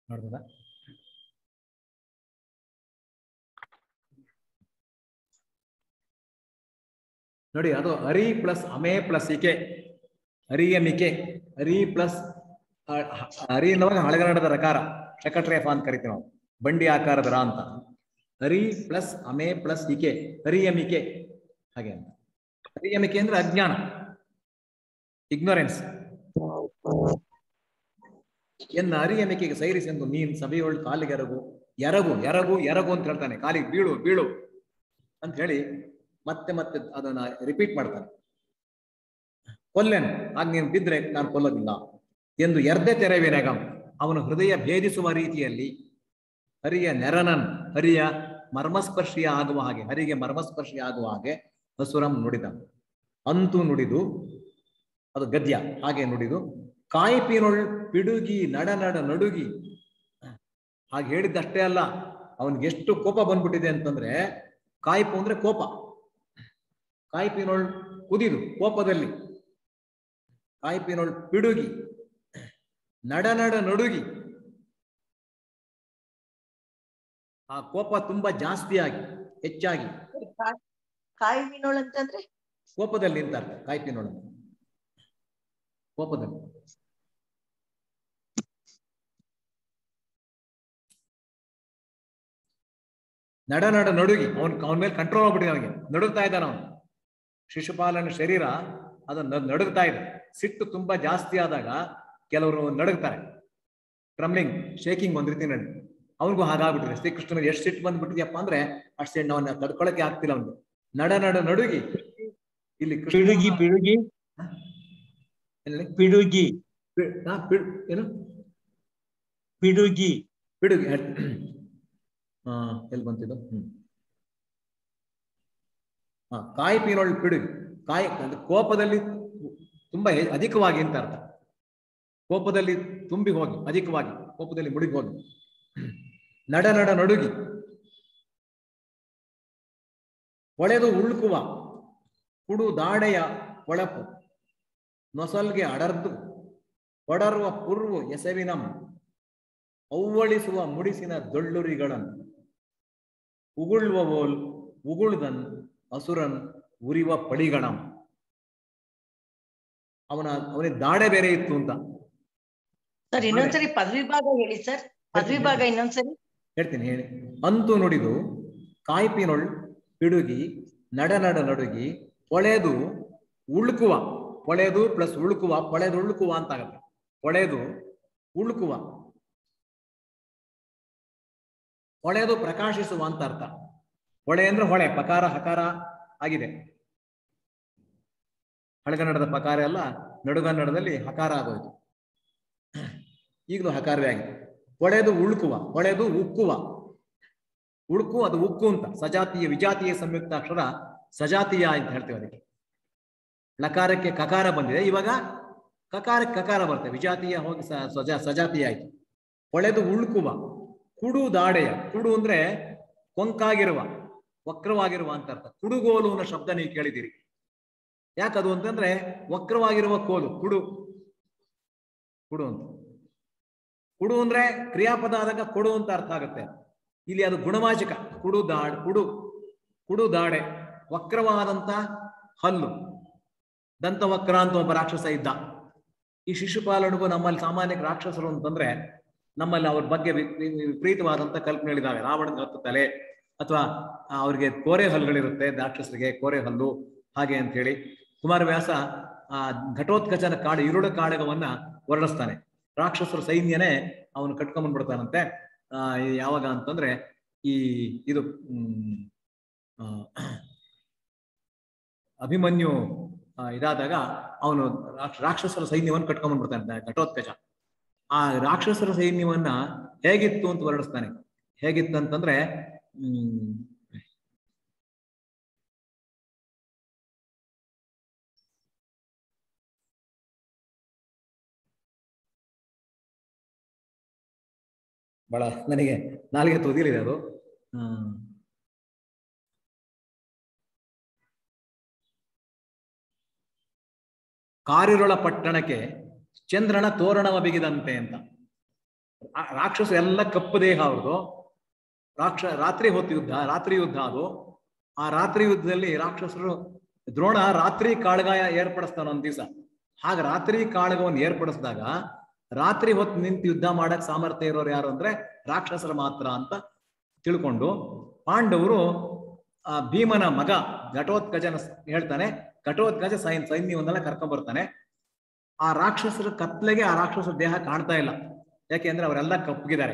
ನೋಡ್ಬೋದಾ ನೋಡಿ ಅದು ಅರಿ ಪ್ಲಸ್ ಅಮೆ ಪ್ಲಸ್ ಇಕೆ ಅರಿಯ ಮಿಕೆ ಅರಿ ಪ್ಲಸ್ ಅರಿ ಅನ್ನುವಾಗ ಹಳಗನ್ನಡದ ರಕಾರ ಶಕಟ್ರೇಫ ಅಂತ ಕರಿತೀವಿ ನಾವು ಬಂಡಿ ಆಕಾರದ ರಾ ಅಂತ ಹರಿ ಪ್ಲಸ್ ಅಮೆ ಪ್ಲಸ್ ಇಕೆ ಹರಿಯ ಮಿಕೆ ಹಾಗೆ ಅಂತ ಹರಿಯ ಮಿಕೆ ಅಂದ್ರೆ ಅಜ್ಞಾನ ಇಗ್ನೋರೆನ್ಸ್ ಎನ್ನ ಅರಿಯ ಮಿಕೆಗೆ ಸೈರಿಸೆಂದು ನೀನ್ ಸಭೆಯೊಳ್ ಕಾಲಿಗೆ ಎರಗು ಎರಗು ಎರಗು ಎರಗು ಅಂತ ಹೇಳ್ತಾನೆ ಕಾಲಿಗೆ ಬೀಳು ಬೀಳು ಅಂತ ಹೇಳಿ ಮತ್ತೆ ಮತ್ತೆ ಅದನ್ನ ರಿಪೀಟ್ ಮಾಡ್ತಾನೆ ಕೊಲ್ಲೆನು ಆಗ ನೀನು ಬಿದ್ರೆ ನಾನು ಕೊಲ್ಲೋದಿಲ್ಲ ಎಂದು ಎರ್ದೆ ತೆರವಿನಗಂ ಅವನು ಹೃದಯ ಭೇದಿಸುವ ರೀತಿಯಲ್ಲಿ ಹರಿಯ ನೆರನನ್ ಹರಿಯ ಮರ್ಮಸ್ಪರ್ಶಿಯ ಆಗುವ ಹಾಗೆ ಹರಿಗೆ ಮರ್ಮಸ್ಪರ್ಶಿ ಆಗುವ ಹಾಗೆ ಹಸುರಂ ನುಡಿದ ಅಂತೂ ನುಡಿದು ಅದು ಗದ್ಯ ಹಾಗೆ ನುಡಿದು ಕಾಯಿಪಿನೊಳ್ ಪಿಡುಗಿ ನಡ ನಡ ನಡುಗಿ ಹಾಗೆ ಹೇಳಿದ್ದಷ್ಟೇ ಅಲ್ಲ ಅವನಿಗೆ ಎಷ್ಟು ಕೋಪ ಬಂದ್ಬಿಟ್ಟಿದೆ ಅಂತಂದ್ರೆ ಕಾಯಿಪು ಅಂದ್ರೆ ಕೋಪ ಕಾಯಿಪಿನೊಳ್ ಕುದಿದು ಕೋಪದಲ್ಲಿ ಕಾಯಿಪಿನೊಳ್ ಪಿಡುಗಿ ನಡ ನಡ ನಡುಗಿ ಆ ಕೋಪ ತುಂಬಾ ಜಾಸ್ತಿಯಾಗಿ ಹೆಚ್ಚಾಗಿ ಕಾ- ಕಾಯಿ ಮೀನೋಳು ಅಂತಂದ್ರೆ ಕೋಪದಲ್ಲಿ ನಿಂತಾರೆ ಕಾಯಿಪಿನೊಳ್ ಕೋಪದಲ್ಲಿ ನಡ ನಡ ನಡುಗಿ ಅವನ್ ಅವನ ಮೇಲೆ ಕಂಟ್ರೋಲ್ ಆಗ್ಬಿಟ್ಟಿದೆ ಅವನಿಗೆ ನಡುಗ್ತಾ ಇದ್ದಾನ ಅವನು ಶಿಶುಪಾಲನ ಶರೀರ ಅದು ನ- ನಡುಗ್ತಾ ಇದೆ ಸಿಟ್ಟು ತುಂಬಾ ಜಾಸ್ತಿ ಆದಾಗ ಕೆಲವರು ನಡುಗ್ತಾರೆ ಟ್ರಮ್ಲಿಂಗ್ ಶೇಕಿಂಗ್ ಒಂದ್ ರೀತಿ ನಡಿ ಅವನಿಗೂ ಹಾಗಾಗ್ಬಿಟ್ಟಿದೆ ಶ್ರೀಕೃಷ್ಣನಿಗೆ ಎಷ್ಟು ಸಿಟ್ಟು ಬಂದ್ಬಿಟ್ಟಿದ್ಯಪ್ಪ ಅಂದ್ರೆ ಅಷ್ಟು ಸಿಟ್ಟು ಅವನ್ನ ತಡ್ಕೊಳಕ್ಕೆ ಆಗ್ತಿಲ್ಲ ಅವನಿಗೆ ನಡ ನಡ ನಡುಗಿ ಇಲ್ಲಿ ಕೃಷ್ಣ- ಪಿಡುಗಿ ಪಿಡುಗಿ ಏನ್ ಹೇಳಿ? ಪಿಡುಗಿ ಪಿ- ಹಾ, ಪಿ- ಏನು ಪಿಡುಗಿ ಬಿಡುಗಿ ಹೇಳ್- ಹಾ ಎಲ್ಲಿ ಬಂತಿದ್ದು ಹ್ಮ್ ಹಾ ಕಾಯಿ ಪೀನೊಳ್ ಪಿಡುಗಿ ಕಾಯಿ ಅಂದ್ರೆ ಕೋಪದಲ್ಲಿ ತುಂಬಾ ಹೆ- ಅಧಿಕವಾಗಿ ಅಂತ ಅರ್ಥ ಕೋಪದಲ್ಲಿ ತುಂಬಿ ಹೋಗಿ ಅಧಿಕವಾಗಿ ಕೋಪದಲ್ಲಿ ಮುಳುಗಿ ಹೋಗಿ ನಡ ನಡ ನಡುಗಿ ಒಳೆದು ಉಳ್ಕುವ ಕುಡು ದಾಡೆಯ ಒಳಪು ನೊಸಲ್ಗೆ ಅಡರ್ದು ಒಡರುವ ಪುರ್ವು ಎಸವಿನಂ ಔವಳಿಸುವ ಮುಡಿಸಿನ ದೊಳ್ಳುರಿಗಳನ್ನು ಉಗುಳುವವೋಲ್ ಉಗುಳ್ದನ್ ಅಸುರನ್ ಉರಿವ ಪಳಿಗಣಂ ಅವನ ಅವನಿಗೆ ದಾಡೆ ಬೇರೆ ಇತ್ತು ಅಂತ ಸರ್ ಇನ್ನೊಂದ್ಸರಿ ಪದವಿ ಭಾಗ ಹೇಳಿ ಸರ್ ಪದವಿ ಭಾಗ ಇನ್ನೊಂದ್ಸರಿ ಹೇಳ್ತೀನಿ ಹೇಳಿ ಅಂತೂ ನುಡಿದು ಕಾಯ್ಪಿನೊಳ್ ಪಿಡುಗಿ ನಡ ನಡ ನಡುಗಿ ಹೊಳೆದು ಉಳುಕುವ ಹೊಳೆದು ಪ್ಲಸ್ ಉಳುಕುವ ಹೊಳೆದು ಉಳುಕುವ ಅಂತ ಆಗತ್ತೆ ಹೊಳೆದು ಉಳುಕುವ ಹೊಳೆದು ಪ್ರಕಾಶಿಸುವ ಅಂತ ಅರ್ಥ ಹೊಳೆ ಅಂದ್ರೆ ಹೊಳೆ ಪಕಾರ ಹಕಾರ ಆಗಿದೆ ಹಳಗನ್ನಡದ ಪಕಾರ ಎಲ್ಲ ನಡುಗನ್ನಡದಲ್ಲಿ ಹಕಾರ ಆಗೋಯ್ತು ಈಗಲೂ ಹಕಾರವೇ ಆಗಿದೆ ಹೊಳೆದು ಉಳುಕುವ ಹೊಳೆದು ಉಕ್ಕುವ ಉಳುಕು ಅದು ಉಕ್ಕು ಅಂತ ಸಜಾತಿಯ ವಿಜಾತಿಯ ಸಂಯುಕ್ತ ಅಕ್ಷರ ಸಜಾತಿಯ ಅಂತ ಹೇಳ್ತೀವಿ ಅದಕ್ಕೆ ಲಕಾರಕ್ಕೆ ಕಕಾರ ಬಂದಿದೆ ಇವಾಗ ಕಕಾರಕ್ಕೆ ಕಕಾರ ಬರುತ್ತೆ ವಿಜಾತಿಯ ಹೋಗಿ ಸ- ಸಜಾ ಸಜಾತಿಯ ಆಯ್ತು ಹೊಳೆದು ಉಳುಕುವ ಕುಡು ದಾಡೆಯ ಕುಡು ಅಂದ್ರೆ ಕೊಂಕಾಗಿರುವ ವಕ್ರವಾಗಿರುವ ಅಂತ ಅರ್ಥ ಕುಡುಗೋಲು ಅನ್ನೋ ಶಬ್ದ ನೀವು ಕೇಳಿದ್ದೀರಿ ಯಾಕದು ಅಂತಂದ್ರೆ ವಕ್ರವಾಗಿರುವ ಕೋಲು ಕುಡು ಕುಡು ಅಂತ ಕುಡು ಅಂದ್ರೆ ಕ್ರಿಯಾಪದ ಆದಾಗ ಕೊಡು ಅಂತ ಅರ್ಥ ಆಗುತ್ತೆ ಇಲ್ಲಿ ಅದು ಗುಣವಾಚಕ ಕುಡು ದಾಡ್ ಕುಡು ಕುಡು ದಾಡೆ ವಕ್ರವಾದಂತ ಹಲ್ಲು ದಂತವಕ್ರ ಅಂತ ಒಬ್ಬ ರಾಕ್ಷಸ ಇದ್ದ ಈ ಶಿಶುಪಾಲನಿಗೂ ನಮ್ಮಲ್ಲಿ ಸಾಮಾನ್ಯ ರಾಕ್ಷಸರು ಅಂತಂದ್ರೆ ನಮ್ಮಲ್ಲಿ ಅವ್ರ ಬಗ್ಗೆ ವಿ- ವಿ- ವಿಪರೀತವಾದಂತ ಕಲ್ಪನೆಗಳಿದಾವೆ ರಾವಣನ ಹತ್ತು ತಲೆ ಅಥವಾ ಅವ್ರಿಗೆ ಕೋರೆ ಹಲ್ಲುಗಳಿರುತ್ತೆ ರಾಕ್ಷಸರಿಗೆ ಕೋರೆ ಹಲ್ಲು ಹಾಗೆ ಅಂತ ಹೇಳಿ ಕುಮಾರವ್ಯಾಸ ಆ ಘಟೋತ್ಕಚನ ಕಾಡು ಇರುಳ ಕಾಡಗವನ್ನ ವರ್ಣಿಸ್ತಾನೆ ರಾಕ್ಷಸರ ಸೈನ್ಯನೇ ಅವನು ಕಟ್ಕೊಂಡ್ಬಂದ್ಬಿಡ್ತಾನಂತೆ ಆ ಈ ಯಾವಾಗ ಅಂತಂದ್ರೆ ಈ ಇದು ಹ್ಮ್ ಆ, ಅಭಿಮನ್ಯು ಆ, ಇದಾದಾಗ ಅವನು ರಾಕ್ಷ- ರಾಕ್ಷಸರ ಸೈನ್ಯವನ್ನು ಕಟ್ಕೊಂಡ್ಬಂದ್ಬಿಡ್ತಾನೆ ಘಟೋತ್ಕಚ ಆ ರಾಕ್ಷಸರ ಸೈನ್ಯವನ್ನ ಹೇಗಿತ್ತು ಅಂತ ವರ್ಣಿಸ್ತಾನೆ ಹೇಗಿತ್ತು ಅಂತಂದ್ರೆ ಹ್ಮ್ ಬಹಳ ನನಗೆ ನಾಲಿಗೆ ತುದಿಲಿದೆ ಅದು ಹ್ಮ್. ಕಾರಿರೊಳ ಪಟ್ಟಣಕ್ಕೆ ಚಂದ್ರನ ತೋರಣವ ಬಿಗಿದಂತೆ ಅಂತ ರಾ- ರಾಕ್ಷಸ ಎಲ್ಲ ಕಪ್ಪು ದೇಹ ಅವ್ರದ್ದು ರಾಕ್ಷ ರಾತ್ರಿ ಹೊತ್ತು ಯುದ್ಧ ರಾತ್ರಿ ಯುದ್ಧ ಅದು ಆ ರಾತ್ರಿ ಯುದ್ಧದಲ್ಲಿ ರಾಕ್ಷಸರು ದ್ರೋಣ ರಾತ್ರಿ ಕಾಳಗಾಯ ಏರ್ಪಡಿಸ್ತಾನ ಒಂದ್ ದಿವಸ ಹಾಗ ರಾತ್ರಿ ಕಾಳಗವನ್ನು ಏರ್ಪಡಿಸಿದಾಗ ರಾತ್ರಿ ಹೊತ್ತು ನಿಂತು ಯುದ್ಧ ಮಾಡಕ್ ಸಾಮರ್ಥ್ಯ ಇರೋರು ಯಾರು ಅಂದ್ರೆ ರಾಕ್ಷಸರು ಮಾತ್ರ ಅಂತ ತಿಳ್ಕೊಂಡು ಪಾಂಡವರು ಆ ಭೀಮನ ಮಗ ಘಟೋತ್ಕಜನ ಸ್- ಹೇಳ್ತಾನೆ ಘಟೋತ್ಕಜ ಸೈನ್ ಸೈನ್ಯವನ್ನೆಲ್ಲ ಕರ್ಕೊಂಡ್ ಬರ್ತಾನೆ ಆ ರಾಕ್ಷಸರ ಕತ್ಲೆಗೆ ಆ ರಾಕ್ಷಸರ ದೇಹ ಕಾಣ್ತಾ ಇಲ್ಲ ಯಾಕೆಂದ್ರೆ ಅವರೆಲ್ಲ ಕಪ್ಪಗಿದ್ದಾರೆ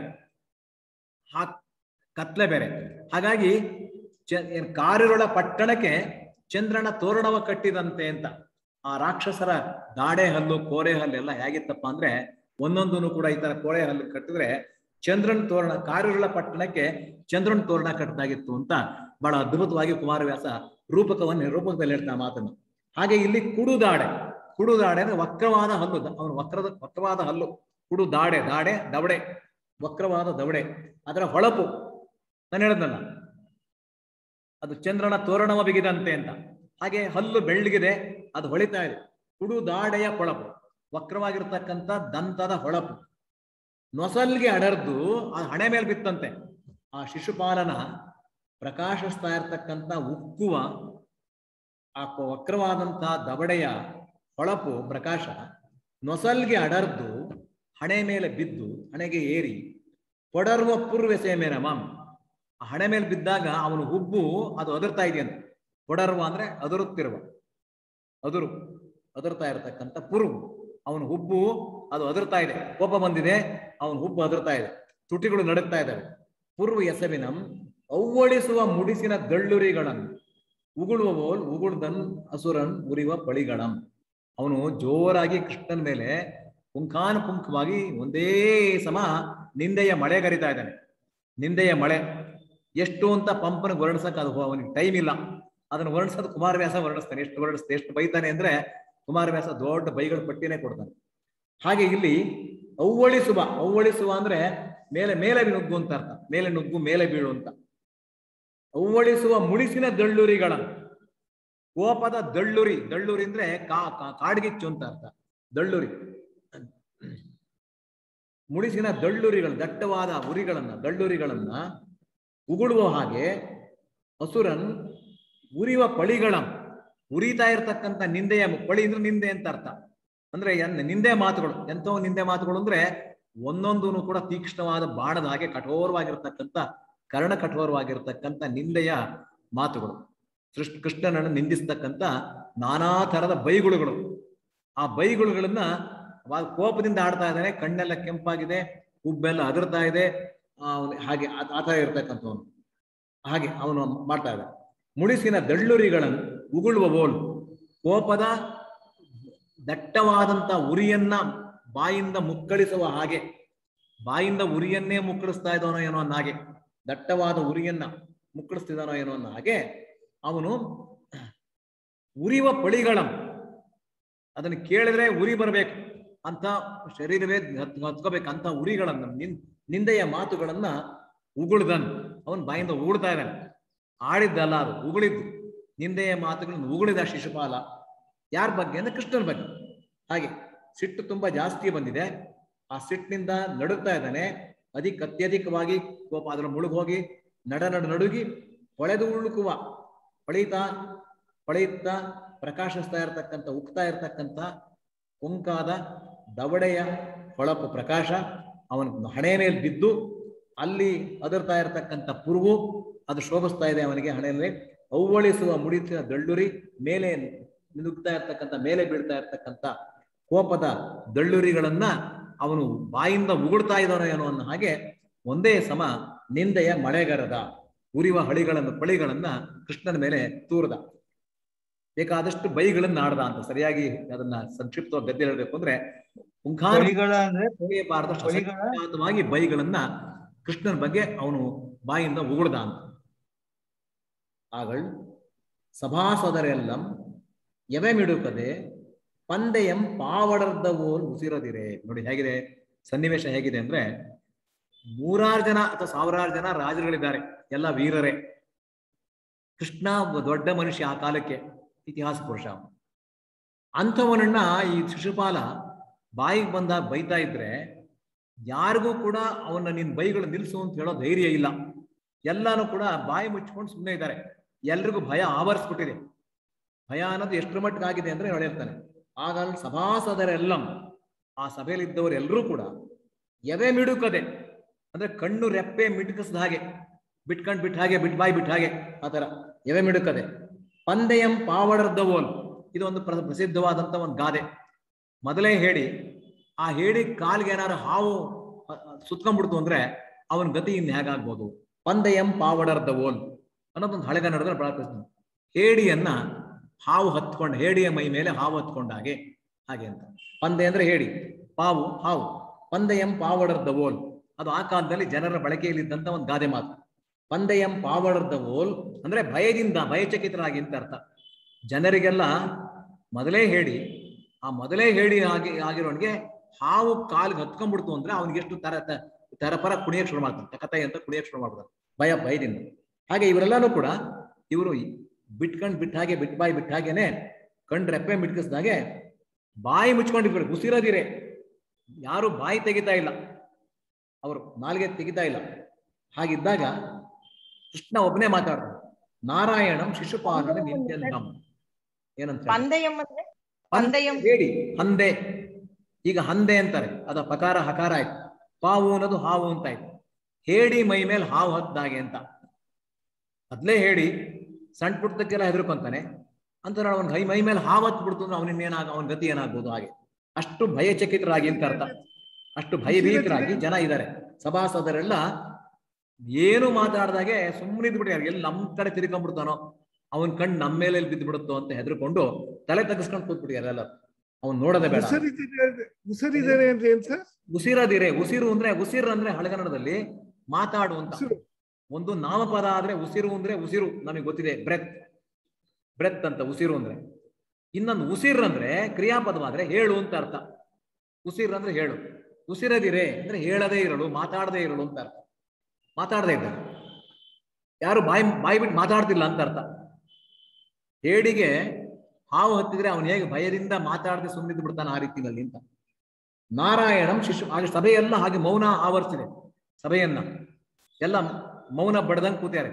ಆ ಕತ್ಲೆ ಬೇರೆ ಹಾಗಾಗಿ ಚ- ಏನ್ ಕಾರಿರುಳ ಪಟ್ಟಣಕ್ಕೆ ಚಂದ್ರನ ತೋರಣವ ಕಟ್ಟಿದಂತೆ ಅಂತ ಆ ರಾಕ್ಷಸರ ದಾಡೆ ಹಲ್ಲು ಕೋರೆ ಹಲ್ಲು ಎಲ್ಲ ಹೇಗಿತ್ತಪ್ಪ ಅಂದ್ರೆ ಒಂದೊಂದನ್ನು ಕೂಡ ಈ ತರ ಕೋರೆ ಹಲ್ಲು ಕಟ್ಟಿದ್ರೆ ಚಂದ್ರನ್ ತೋರಣ ಕಾರಿರುಳ ಪಟ್ಟಣಕ್ಕೆ ಚಂದ್ರನ್ ತೋರಣ ಕಟ್ಟದಾಗಿತ್ತು ಅಂತ ಬಹಳ ಅದ್ಭುತವಾಗಿ ಕುಮಾರವ್ಯಾಸ ರೂಪಕವನ್ನು ರೂಪಕದಲ್ಲಿ ಹೇಳ್ತಾ ಮಾತನ್ನು ಹಾಗೆ ಇಲ್ಲಿ ಕುಡುದಾಡೆ ಕುಡುದಾಡೆ ಅಂದ್ರೆ ವಕ್ರವಾದ ಹಲ್ಲು ಅವನು ವಕ್ರದ ವಕ್ರವಾದ ಹಲ್ಲು ಕುಡು ದಾಡೆ ದಾಡೆ ದವಡೆ ವಕ್ರವಾದ ದವಡೆ ಅದರ ಹೊಳಪು ನಾನು ಹೇಳದ್ನಲ್ಲ ಅದು ಚಂದ್ರನ ತೋರಣವ ಬಿಗಿದಂತೆ ಅಂತ ಹಾಗೆ ಹಲ್ಲು ಬೆಳ್ಳಗಿದೆ ಅದು ಹೊಳಿತಾ ಇದೆ ಕುಡು ದಾಡೆಯ ಹೊಳಪು ವಕ್ರವಾಗಿರ್ತಕ್ಕಂಥ ದಂತದ ಹೊಳಪು ನೊಸಲ್ಗೆ ಅಡರ್ದು ಆ ಹಣೆ ಮೇಲೆ ಬಿತ್ತಂತೆ ಆ ಶಿಶುಪಾಲನ ಪ್ರಕಾಶಿಸ್ತಾ ಇರ್ತಕ್ಕಂಥ ಉಕ್ಕುವ ಆ ಕ- ವಕ್ರವಾದಂತಹ ದವಡೆಯ ಹೊಳಪು ಪ್ರಕಾಶ ನೊಸಲ್ಗೆ ಅಡರ್ದು ಹಣೆ ಮೇಲೆ ಬಿದ್ದು ಹಣೆಗೆ ಏರಿ ಪೊಡರುವ ಪೂರ್ವೆಸೆ ಮೇಲೆ ಮಾಮ್ ಆ ಹಣೆ ಮೇಲೆ ಬಿದ್ದಾಗ ಅವನು ಹುಬ್ಬು ಅದು ಅದರ್ತಾ ಇದೆಯಂತೆ ಪೊಡರುವ ಅಂದ್ರೆ ಅದರುತ್ತಿರುವ ಅದುರು ಅದರ್ತಾ ಇರತಕ್ಕಂಥ ಪುರುಗು ಅವನ ಹುಬ್ಬು ಅದು ಅದರ್ತಾ ಇದೆ ಕೋಪ ಬಂದಿದೆ ಅವನ ಹುಬ್ಬು ಅದರ್ತಾ ಇದೆ ತುಟಿಗಳು ನಡುಗ್ತಾ ಇದ್ದಾವೆ ಪೂರ್ವ ಎಸವಿನಂ ಅವ್ವಳಿಸುವ ಮುಡಿಸಿನ ದಳ್ಳುರಿಗಳನ್ನು ಉಗುಳುವವೋಲ್ ಉಗುಳ್ದನ್ ಅಸುರನ್ ಉರಿವ ಪಳಿಗಳಂ ಅವನು ಜೋರಾಗಿ ಕೃಷ್ಣನ ಮೇಲೆ ಪುಂಖಾನುಪುಂಖವಾಗಿ ಒಂದೇ ಸಮ ನಿಂದೆಯ ಮಳೆ ಕರಿತಾ ಇದ್ದಾನೆ ನಿಂದೆಯ ಮಳೆ ಎಷ್ಟು ಅಂತ ಪಂಪನ ವರ್ಣಿಸಕ್ ಅದು ಅವನಿಗೆ ಟೈಮ್ ಇಲ್ಲ ಅದನ್ನು ವರ್ಣಿಸೋದು ಕುಮಾರವ್ಯಾಸ ವರ್ಣಿಸ್ತಾನೆ ಎಷ್ಟು ವರ್ಣಿಸ್ತಾನೆ ಎಷ್ಟು ಬೈತಾನೆ ಅಂದ್ರೆ ಕುಮಾರವ್ಯಾಸ ದೊಡ್ಡ ಬೈಗಳ ಪಟ್ಟಿನೇ ಕೊಡ್ತಾನೆ ಹಾಗೆ ಇಲ್ಲಿ ಅವ್ವಳಿಸುವ ಅವ್ವಳಿಸುವ ಅಂದ್ರೆ ಮೇಲೆ ಮೇಲೆ ನುಗ್ಗು ಅಂತ ಅರ್ಥ ಮೇಲೆ ನುಗ್ಗು ಮೇಲೆ ಬೀಳು ಅಂತ ಅವ್ವಳಿಸುವ ಮುಡಿಸಿನ ದಳ್ಳುರಿಗಳ ಕೋಪದ ದಳ್ಳುರಿ ದಳ್ಳುರಿ ಅಂದ್ರೆ ಕಾ ಕಾ- ಕಾಡ್ಗಿಚ್ಚು ಅಂತ ಅರ್ಥ ದಳ್ಳುರಿ ಮುಡಿಸಿನ ದಳ್ಳುರಿಗಳು ದಟ್ಟವಾದ ಉರಿಗಳನ್ನ ದಳ್ಳುರಿಗಳನ್ನ ಉಗುಳುವ ಹಾಗೆ ಅಸುರನ್ ಉರಿಯುವ ಪಳಿಗಳ ಉರಿತಾ ಇರ್ತಕ್ಕಂಥ ನಿಂದೆಯ ಪಳಿ ಅಂದ್ರೆ ನಿಂದೆ ಅಂತ ಅರ್ಥ ಅಂದ್ರೆ ಎನ್ ನಿಂದೆ ಮಾತುಗಳು ಎಂಥವು ನಿಂದೆ ಮಾತುಗಳು ಅಂದ್ರೆ ಒಂದೊಂದೂ ಕೂಡ ತೀಕ್ಷ್ಣವಾದ ಬಾಣದ ಹಾಗೆ ಕಠೋರವಾಗಿರ್ತಕ್ಕಂಥ ಕರ್ಣ ಕಠೋರವಾಗಿರ್ತಕ್ಕಂಥ ನಿಂದೆಯ ಮಾತುಗಳು ಸೃಷ್ಟಿ ಕೃಷ್ಣನನ್ನು ನಿಂದಿಸ್ತಕ್ಕಂಥ ನಾನಾ ತರದ ಬೈಗುಳುಗಳು ಆ ಬೈಗುಳುಗಳನ್ನ ವಾ- ಕೋಪದಿಂದ ಆಡ್ತಾ ಇದ್ದಾನೆ ಕಣ್ಣೆಲ್ಲ ಕೆಂಪಾಗಿದೆ ಹುಬ್ಬೆಲ್ಲ ಅದರ್ತಾ ಇದೆ ಆ, ಅವ್ನು ಹಾಗೆ ಆ- ಆ ತರ ಇರ್ತಕ್ಕಂಥವನು ಹಾಗೆ ಅವನು ಮಾಡ್ತಾ ಇದ್ದ ಮುಡಿಸಿನ ದಳ್ಳುರಿಗಳನ್ನು ಉಗುಳುವ ಬೋಲ್ ಕೋಪದ ದಟ್ಟವಾದಂತ ಉರಿಯನ್ನ ಬಾಯಿಂದ ಮುಕ್ಕಳಿಸುವ ಹಾಗೆ ಬಾಯಿಂದ ಉರಿಯನ್ನೇ ಮುಕ್ಕಳಿಸ್ತಾ ಇದ್ದಾನೋ ಏನೋ ಅನ್ನೋ ಹಾಗೆ ದಟ್ಟವಾದ ಉರಿಯನ್ನ ಮುಕ್ಕಳಿಸ್ತಿದ್ದಾನೋ ಏನೋ ಅನ್ನೋ ಹಾಗೆ ಅವನು ಉರಿಯುವ ಪಳಿಗಳಂ ಅದನ್ನು ಕೇಳಿದ್ರೆ ಉರಿ ಬರಬೇಕು ಅಂತ ಶರೀರವೇ ಹತ್- ಹತ್ಕೋಬೇಕಂತ ಉರಿಗಳನ್ನ ನಿನ್ ನಿಂದೆಯ ಮಾತುಗಳನ್ನ ಉಗುಳ್ದನ್ ಅವನ್ ಬಾಯಿಂದ ಉಗುಳ್ತಾ ಇದ್ದಾನೆ ಆಡಿದ್ದಲ್ಲ ಅದು ಉಗುಳಿದ್ದು ನಿಂದೆಯ ಮಾತುಗಳನ್ನು ಉಗುಳಿದ ಶಿಶುಪಾಲ ಯಾರ ಬಗ್ಗೆ ಅಂದ್ರೆ ಕೃಷ್ಣನ ಬಗ್ಗೆ ಹಾಗೆ ಸಿಟ್ಟು ತುಂಬಾ ಜಾಸ್ತಿ ಬಂದಿದೆ ಆ ಸಿಟ್ಟಿನಿಂದ ನಡುಗ್ತಾ ಇದ್ದಾನೆ ಅಧಿಕ ಅತ್ಯಧಿಕವಾಗಿ ಕೋಪ ಅದರ ಮುಳುಗೋಗಿ ನಡ ನಡು ನಡುಗಿ ಹೊಳೆದು ಉಳುಕುವ ಹೊಳೆಯುತ್ತಾ ಹೊಳೆಯುತ್ತಾ ಪ್ರಕಾಶಿಸ್ತಾ ಇರತಕ್ಕಂಥ ಉಕ್ತಾ ಇರತಕ್ಕಂಥ ಕುಂಕಾದ ದವಡೆಯ ಹೊಳಪು ಪ್ರಕಾಶ ಅವನ ಹಣೆ ಮೇಲೆ ಬಿದ್ದು ಅಲ್ಲಿ ಅದರ್ತಾ ಇರತಕ್ಕಂಥ ಪುರುಗು ಅದು ಶೋಭಿಸ್ತಾ ಇದೆ ಅವನಿಗೆ ಹಣೆಯಲ್ಲಿ ಅವ್ವಳಿಸುವ ಮುಡಿಸಿನ ದಳ್ಳುರಿ ಮೇಲೆ ನುಗ್ತಾ ಇರ್ತಕ್ಕಂಥ ಮೇಲೆ ಬೀಳ್ತಾ ಇರ್ತಕ್ಕಂಥ ಕೋಪದ ದಳ್ಳುರಿಗಳನ್ನ ಅವನು ಬಾಯಿಂದ ಉಗುಳ್ತಾ ಇದ್ದಾನೋ ಏನೋ ಅನ್ನೋ ಹಾಗೆ ಒಂದೇ ಸಮ ನಿಂದೆಯ ಮಳೆಗರದ ಉರಿವ ಹಳಿಗಳನ್ನು ಪಳಿಗಳನ್ನ ಕೃಷ್ಣನ ಮೇಲೆ ತೂರ್ದ ಬೇಕಾದಷ್ಟು ಬೈಗಳನ್ನ ಆಡ್ದ ಅಂತ ಸರಿಯಾಗಿ ಅದನ್ನ ಸಂಕ್ಷಿಪ್ತವಾಗಿ ಗದ್ದೆ ಹೇಳ್ಬೇಕು ಅಂದ್ರೆ ಪುಂಖಾನು ಬಲಿಗಳ ಅಂದ್ರೆ ತೆಗೆಯಬಾರದಷ್ಟು ಬಲಿಗಳ ಅಸಂಖ್ಯಾತವಾಗಿ ಬೈಗಳನ್ನ ಕೃಷ್ಣನ ಬಗ್ಗೆ ಅವನು ಬಾಯಿಂದ ಉಗುಳ್ದ ಅಂತ ಆಗಳ್ ಸಭಾಸದರೆಲ್ಲಂ ಎವೆ ಮಿಡುಕದೆ ಪಂದೆಯಂ ಪಾವಡರ್ದವೋಲ್ ಉಸಿರದಿರೆ ನೋಡಿ ಹೇಗಿದೆ ಸನ್ನಿವೇಶ ಹೇಗಿದೆ ಅಂದ್ರೆ ನೂರಾರು ಜನ ಅಥವಾ ಸಾವಿರಾರು ಜನ ರಾಜರುಗಳಿದ್ದಾರೆ ಎಲ್ಲ ವೀರರೇ ಕೃಷ್ಣ ಒಬ್ಬ ದೊಡ್ಡ ಮನುಷ್ಯ ಆ ಕಾಲಕ್ಕೆ ಇತಿಹಾಸ ಪುರುಷ ಅವನು. ಅಂಥವನನ್ನ ಈ ಶಿಶುಪಾಲ ಬಾಯಿಗೆ ಬಂದ ಬೈತಾ ಇದ್ರೆ ಯಾರಿಗೂ ಕೂಡ ಅವನ್ನ ನಿನ್ ಬೈಗಳು ನಿಲ್ಸು ಅಂತ ಹೇಳೋ ಧೈರ್ಯ ಇಲ್ಲ ಎಲ್ಲಾನು ಕೂಡ ಬಾಯಿ ಮುಚ್ಕೊಂಡು ಸುಮ್ಮನೆ ಇದ್ದಾರೆ ಎಲ್ರಿಗೂ ಭಯ ಆವರಿಸ್ಬಿಟ್ಟಿದೆ ಭಯ ಅನ್ನೋದು ಎಷ್ಟರ ಮಟ್ಟಿಗೆ ಆಗಿದೆ ಅಂದ್ರೆ ಅವ್ಳು ಹೇಳ್ತಾನೆ ಆಗ ಅಲ್ಲಿ ಸಭಾಸದರೆಲ್ಲ ಆ ಸಭೆಯಲ್ಲಿ ಇದ್ದವರು ಎಲ್ಲರೂ ಕೂಡ ಎವೆ ಮಿಡುಕದೆ ಅಂದ್ರೆ ಕಣ್ಣು ರೆಪ್ಪೆ ಮಿಡುಕಿಸಿದ ಹಾಗೆ ಬಿಟ್ಕೊಂಡ್ ಬಿಟ್ಟ ಹಾಗೆ ಬಿಟ್ ಬಾಯಿ ಬಿಟ್ಟ ಹಾಗೆ ಆ ತರ ಎವೆ ಮಿಡುಕದೆ ಪಂದೆಯಂ ಪಾವಡರ್ದವೋಲ್ ಇದು ಒಂದು ಪ್ರ- ಪ್ರಸಿದ್ಧವಾದಂತ ಒಂದು ಗಾದೆ ಮೊದಲೇ ಹೇಳಿ ಆ ಹೇಳಿ ಕಾಲ್ಗೆ ಏನಾರು ಹಾವು ಅ- ಅ- ಸುತ್ಕೊಂಡ್ಬಿಡ್ತು ಅಂದ್ರೆ ಅವನ ಗತಿ ಇನ್ ಹೇಗಾಗ್ಬೋದು ಪಂದೆಯಂ ಪಾವಡರ್ದವೋಲ್ ಅನ್ನೋದೊಂದು ಹಳೆಗನ್ನಡದಲ್ಲಿ ಬಹಳ ಪ್ರಸಿದ್ಧ ಹೇಡಿಯನ್ನ ಹಾವು ಹತ್ಕೊಂಡು ಹೇಡಿಯ ಮೈ ಮೇಲೆ ಹಾವು ಹತ್ಕೊಂಡ ಹಾಗೆ ಹಾಗೆ ಅಂತ ಪಂದೆ ಅಂದ್ರೆ ಹೇಡಿ ಪಾವು ಹಾವು ಪಂದೆಯಂ ಪಾವಡರ್ದ ಓಲ್ ಅದು ಆ ಕಾಲದಲ್ಲಿ ಜನರ ಬಳಕೆಯಲ್ಲಿದ್ದಂತ ಒಂದು ಗಾದೆ ಮಾತು ಪಂದೆಯಂ ಪಾವಡರ್ದ ಓಲ್ ಅಂದ್ರೆ ಭಯದಿಂದ ಭಯಚಕಿತರಾಗಿ ಅಂತ ಅರ್ಥ ಜನರಿಗೆಲ್ಲ ಮೊದಲೇ ಹೇಳಿ ಆ ಮೊದಲೇ ಹೇಳಿ ಆಗಿ ಆಗಿರೋನ್ಗೆ ಹಾವು ಕಾಲಿಗೆ ಹತ್ಕೊಂಡ್ಬಿಡ್ತು ಅಂದ್ರೆ ಅವನಿಗೆ ಎಷ್ಟು ತರ ತ- ತರಪರ ಕುಣಿಯಕ್ ಶುರು ಮಾಡ್ತಾನೆ ತಕತಾಯಿ ಅಂತ ಕುಣಿಯಕ್ ಶುರು ಮಾಡ್ಬಿಡ್ತಾನೆ ಭಯ ಭಯದಿಂದ ಹಾಗೆ ಇವರೆಲ್ಲಾನು ಕೂಡ ಇವರು ಬಿಟ್ಕೊಂಡ್ ಬಿಟ್ಟ ಹಾಗೆ ಬಿಟ್ ಬಾಯಿ ಬಿಟ್ಟ ಹಾಗೇನೆ ಕಣ್ ರೆಪ್ಪೆ ಮಿಟ್ಕಿಸ್ದಾಗೆ ಬಾಯಿ ಮುಚ್ಕೊಂಡಿರ್ಬೇಕು ಉಸಿರದಿರೆ ಯಾರು ಬಾಯಿ ತೆಗಿತಾ ಇಲ್ಲ ಅವರು ನಾಲ್ಗೆ ತೆಗಿತಾ ಇಲ್ಲ ಹಾಗಿದ್ದಾಗ ಕೃಷ್ಣ ಒಬ್ಬನೇ ಮಾತಾಡ್ತಾನೆ ನಾರಾಯಣಂ ಶಿಶುಪಾಲನ ನಿತ್ಯಂತಂ ಏನಂತ ಹೇಳಿ? ಪಂದಯಂ ಅಂದ್ರೆ ಪಂದಯಂ ಹೇಳಿ ಹಂದೆ ಈಗ ಹಂದೆ ಅಂತಾರೆ ಅದ ಪಕಾರ ಹಕಾರ ಆಯ್ತು ಪಾವು ಅನ್ನೋದು ಹಾವು ಅಂತ ಆಯ್ತು ಹೇಡಿ ಮೈ ಮೇಲೆ ಹಾವು ಹದ್ದಾಗೆ ಅಂತ ಮೊದ್ಲೇ ಹೇಳಿ ಸಣ್ಣ ಪುಟ್ಟಕ್ಕೆಲ್ಲ ಹೆದರ್ಕೊಂತಾನೆ ಅಂತ ಅವನ ಕೈ ಮೈ ಮೇಲೆ ಹಾವು ಹತ್ ಬಿಡ್ತು ಅಂದ್ರೆ ಅವನಿನ್ನೇನಾಗ ಅವನ ಗತಿ ಏನಾಗ್ಬೋದು ಹಾಗೆ ಅಷ್ಟು ಭಯಚಕಿತರಾಗಿ ಅಂತ ಅರ್ಥ ಅಷ್ಟು ಭಯಭೀತರಾಗಿ ಜನ ಇದ್ದಾರೆ ಸಭಾಸದರೆಲ್ಲ ಏನು ಮಾತಾಡ್ದಾಗೆ ಸುಮ್ಮನೆ ಇದ್ಬಿಟ್ಟಿದ್ದಾರೆ ಎಲ್ಲಿ ನಮ್ ಕಡೆ ತಿರ್ಕೊಂಡ್ಬಿಡ್ತಾನೋ ಅವನ್ ಕಣ್ ನಮ್ಮ ಮೇಲೆ ಎಲ್ಲಿ ಬಿದ್ದು ಬಿಡುತ್ತೋ ಅಂತ ಹೆದರ್ಕೊಂಡು ತಲೆ ತಗ್ಸ್ಕೊಂಡು ಕೂತ್ಬಿಟ್ಟಿದ್ದಾರೆ ಎಲ್ಲ ಅವ್ನು ನೋಡೋದೇ ಬೇಡ ಉಸರಿದ್ದಾರೆ ಉಸರಿದ್ದಾರೆ ಅಂದ್ರೆ ಏನ್ ಸರ್ ಉಸಿರದಿರೆ ಉಸಿರು ಅಂದ್ರೆ ಉಸಿರು ಅಂದ್ರೆ ಹಳಗನ್ನಡದಲ್ಲಿ ಮಾತಾಡು ಅಂತ ಉಸಿರು. ಒಂದು ನಾಮಪದ ಆದ್ರೆ ಉಸಿರು ಅಂದ್ರೆ ಉಸಿರು ನಮಗೆ ಗೊತ್ತಿದೆ ಬ್ರೆತ್ ಬ್ರೆತ್ ಅಂತ ಉಸಿರು ಅಂದ್ರೆ ಇನ್ನೊಂದು ಉಸಿರು ಅಂದ್ರೆ ಕ್ರಿಯಾಪದವಾದ್ರೆ ಹೇಳು ಅಂತ ಅರ್ಥ ಉಸಿರು ಅಂದ್ರೆ ಹೇಳು ಉಸಿರದಿರೆ ಅಂದ್ರೆ ಹೇಳದೇ ಇರಲು ಮಾತಾಡದೇ ಇರಲು ಅಂತ ಅರ್ಥ ಮಾತಾಡದೇ ಇದ್ದಾರೆ ಯಾರು ಬಾಯಿ ಬಾಯಿ ಬಿಟ್ಟು ಮಾತಾಡ್ತಿಲ್ಲ ಅಂತ ಅರ್ಥ ಹೇಡಿಗೆ ಹಾವು ಹತ್ತಿದ್ರೆ ಅವನು ಹೇಗೆ ಭಯದಿಂದ ಮಾತಾಡದೆ ಸುಮ್ಮನಿದ್ದು ಬಿಡ್ತಾನೆ ಆ ರೀತಿಯಲ್ಲಿ ಅಂತ ನಾರಾಯಣಂ ಶಿಶು ಹಾಗೆ ಸಭೆಯೆಲ್ಲ ಹಾಗೆ ಮೌನ ಆವರಿಸಿದೆ ಸಭೆಯನ್ನ ಎಲ್ಲ ಮೌನ ಬಡ್ದಂಗ್ ಕೂತ್ಯಾರೆ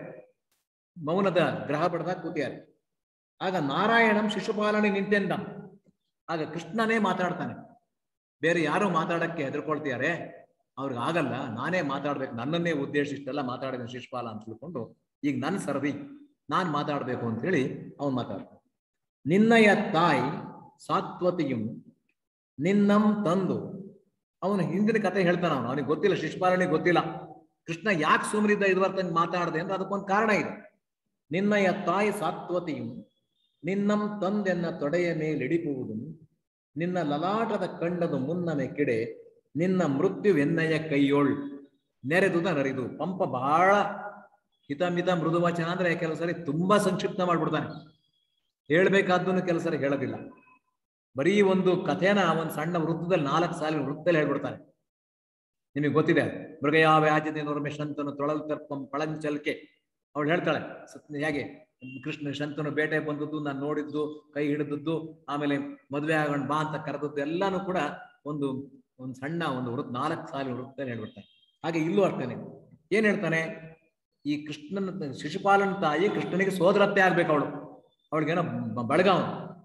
ಮೌನದ ಗ್ರಹ ಬಡ್ದಾಗ ಕೂತ್ಯಾರೆ ಆಗ ನಾರಾಯಣಂ ಶಿಶುಪಾಲನೆ ನಿಂತೆಂದ ಆಗ ಕೃಷ್ಣನೇ ಮಾತಾಡ್ತಾನೆ ಬೇರೆ ಯಾರು ಮಾತಾಡಕ್ಕೆ ಹೆದರ್ಕೊಳ್ತಿದ್ದಾರೆ ಅವ್ರಿಗೆ ಆಗಲ್ಲ ನಾನೇ ಮಾತಾಡ್ಬೇಕು ನನ್ನನ್ನೇ ಉದ್ದೇಶ ಇಷ್ಟೆಲ್ಲ ಮಾತಾಡಿದ ಶಿಶುಪಾಲ ಅಂತ ತಿಳ್ಕೊಂಡು ಈಗ ನನ್ನ ಸರದಿ ನಾನ್ ಮಾತಾಡ್ಬೇಕು ಅಂತ ಹೇಳಿ ಅವನು ಮಾತಾಡ್ತಾನೆ ನಿನ್ನಯ ತಾಯಿ ಸಾತ್ವತಿயும் ನಿನ್ನಂ ತಂದು ಅವನು ಹಿಂದಿನ ಕತೆ ಹೇಳ್ತಾನ ಅವನು ಅವನಿಗೆ ಗೊತ್ತಿಲ್ಲ ಶಿಶುಪಾಲನಿಗೆ ಗೊತ್ತಿಲ್ಲ ಕೃಷ್ಣ ಯಾಕೆ ಸುಮರಿದ್ದ ಇದುವರ್ತಂಗೆ ಮಾತಾಡದೆ ಅಂದ್ರೆ ಅದಕ್ಕೊಂದು ಕಾರಣ ಇದೆ ನಿನ್ನಯ ತಾಯಿ ಸಾತ್ವತಿயும் ನಿನ್ನಂ ತಂದೆನ್ನ ತೊಡೆಯ ಮೇಲಿಡಿಪುವುದು ನಿನ್ನ ಲಲಾಟದ ಕಂಡದು ಮುನ್ನಮೆ ಕಿಡೆ ನಿನ್ನ ಮೃತ್ಯುವೆನ್ನಯ ಕೈಯೋಳ್ ನೆರೆದುದ ನರಿದು ಪಂಪ ಬಹಳ ಹಿತಮಿತ ಮೃದುವಚನ ಅಂದ್ರೆ ಕೆಲವು ಸರಿ ತುಂಬಾ ಸಂಕ್ಷಿಪ್ತ ಮಾಡ್ಬಿಡ್ತಾನೆ ಹೇಳ್ಬೇಕಾದ್ದನ್ನು ಕೆಲವು ಸರಿ ಹೇಳೋದಿಲ್ಲ ಬರೀ ಒಂದು ಕಥೆನ ಒಂದು ಸಣ್ಣ ವೃತ್ತದಲ್ಲಿ ನಾಲ್ಕು ಸಾಲಿನ ವೃತ್ತದಲ್ಲಿ ಹೇಳ್ಬಿಡ್ತಾನೆ ನಿಮಗೆ ಗೊತ್ತಿದೆ ಮೃಗಯಾ ವ್ಯಾಜ್ಯತೆ ನೋರ್ಮೆ ಶಂತನು ತೊಳಲ್ ತರ್ಪಂ ಪಳಂಚಲ್ಕೆ ಅವಳು ಹೇಳ್ತಾಳೆ ಸತ್- ಹೇಗೆ ಕೃಷ್ಣ ಶಂತನು ಬೇಟೆ ಬಂದದ್ದು ನಾನು ನೋಡಿದ್ದು ಕೈ ಹಿಡಿದದ್ದು ಆಮೇಲೆ ಮದುವೆ ಆಗೋಣ ಬಾ ಅಂತ ಕರೆದದ್ದು ಎಲ್ಲಾನು ಕೂಡ ಒಂದು ಒಂದು ಸಣ್ಣ ಒಂದು ವೃತ್ತ ನಾಲ್ಕು ಸಾಲಿನ ವೃತ್ತದಲ್ಲಿ ಹೇಳ್ಬಿಡ್ತಾನೆ ಹಾಗೆ ಇಲ್ಲೂ ಅಷ್ಟೇನೆ ಏನ್ ಹೇಳ್ತಾನೆ ಈ ಕೃಷ್ಣನ ಶಿಶುಪಾಲನ ತಾಯಿ ಕೃಷ್ಣನಿಗೆ ಸೋದರತ್ತೆ ಆಗ್ಬೇಕು ಅವಳು ಅವಳಿಗೇನೋ ಬ- ಬಳಗ ಅವನು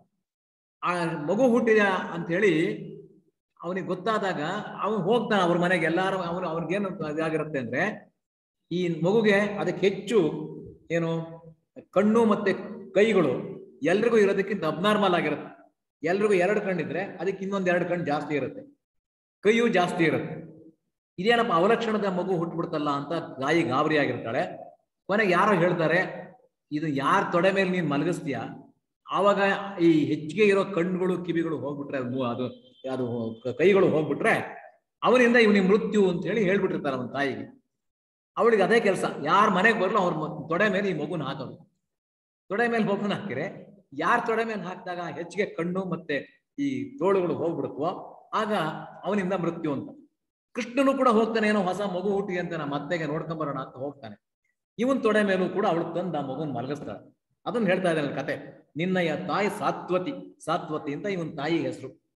ಆ ಮಗು ಹುಟ್ಟಿದ ಅಂತ ಹೇಳಿ ಅವನಿಗೆ ಗೊತ್ತಾದಾಗ ಅವನು ಹೋಗ್ತಾನೆ ಅವ್ರ ಮನೆಗೆ ಎಲ್ಲಾರು ಅವನು ಅವ್ರಿಗೇನು ಇದಾಗಿರುತ್ತೆ ಅಂದ್ರೆ ಈ ಮಗುಗೆ ಅದಕ್ಕೆ ಹೆಚ್ಚು ಏನು ಕಣ್ಣು ಮತ್ತೆ ಕೈಗಳು ಎಲ್ರಿಗೂ ಇರೋದಕ್ಕಿಂತ ಅಬ್ನಾರ್ಮಲ್ ಆಗಿರುತ್ತೆ ಎಲ್ರಿಗೂ ಎರಡು ಕಣ್ಣಿದ್ರೆ ಅದಕ್ಕೆ ಇನ್ನೊಂದ್ ಎರಡು ಕಣ್ಣು ಜಾಸ್ತಿ ಇರುತ್ತೆ ಕೈಯೂ ಜಾಸ್ತಿ ಇರುತ್ತೆ ಇದೇನಪ್ಪ ಅವಲಕ್ಷಣದ ಮಗು ಹುಟ್ಬಿಡ್ತಲ್ಲ ಅಂತ ಗಾಯಿ ಗಾಬರಿ ಆಗಿರ್ತಾಳೆ ಕೊನೆಗೆ ಯಾರೋ ಹೇಳ್ತಾರೆ ಇದು ಯಾರ ತೊಡೆ ಮೇಲೆ ನೀನ್ ಮಲಗಿಸ್ತೀಯ ಆವಾಗ ಈ ಹೆಚ್ಚಿಗೆ ಇರೋ ಕಣ್ಣುಗಳು ಕಿವಿಗಳು ಹೋಗ್ಬಿಟ್ರೆ ಅದು ಮು- ಅದು ಅದು ಕ- ಕೈಗಳು ಹೋಗ್ಬಿಟ್ರೆ ಅವನಿಂದ ಇವನಿಗೆ ಮೃತ್ಯು ಅಂತ ಹೇಳಿ ಹೇಳ್ಬಿಟ್ಟಿರ್ತಾರೆ ಅವನ ತಾಯಿಗೆ ಅವಳಿಗೆ ಅದೇ ಕೆಲಸ ಯಾರ ಮನೆಗೆ ಬರಲು ಅವ್ರ ಮ- ತೊಡೆ ಮೇಲೆ ಈ ಮಗುನ ಹಾಕೋದು ತೊಡೆ ಮೇಲೆ ಮಗುನ ಹಾಕಿದ್ರೆ ಯಾರ ತೊಡೆ ಮೇಲೆ ಹಾಕಿದಾಗ ಹೆಚ್ಚಿಗೆ ಕಣ್ಣು ಮತ್ತೆ ಈ ತೋಳುಗಳು ಹೋಗ್ಬಿಡುತ್ತವೋ ಆಗ ಅವನಿಂದ ಮೃತ್ಯು ಅಂತ ಕೃಷ್ಣನು ಕೂಡ ಹೋಗ್ತಾನೆ ಏನೋ ಹೊಸ ಮಗು ಹುಟ್ಟಿ ಅಂತ ನಮ್ಮ ಅತ್ತೆಗೆ ನೋಡ್ಕೊಂಬರೋಣ ಅಂತ ಹೋಗ್ತಾನೆ ಇವನ್ ತೊಡೆ ಮೇಲೂ ಕೂಡ ಅವಳು ತಂದು ಆ ಮಗುನ್ ಮಲಗಿಸ್ತಾಳೆ ಅದನ್ನ ಹೇಳ್ತಾ ಇದ್ದಾನೆ ಕತೆ ನಿನ್ನಯ ತಾಯಿ ಸಾತ್ವತಿ ಸಾತ್ವತಿ ಅಂತ ಇವನ್ ತಾಯಿ ಹೆಸರು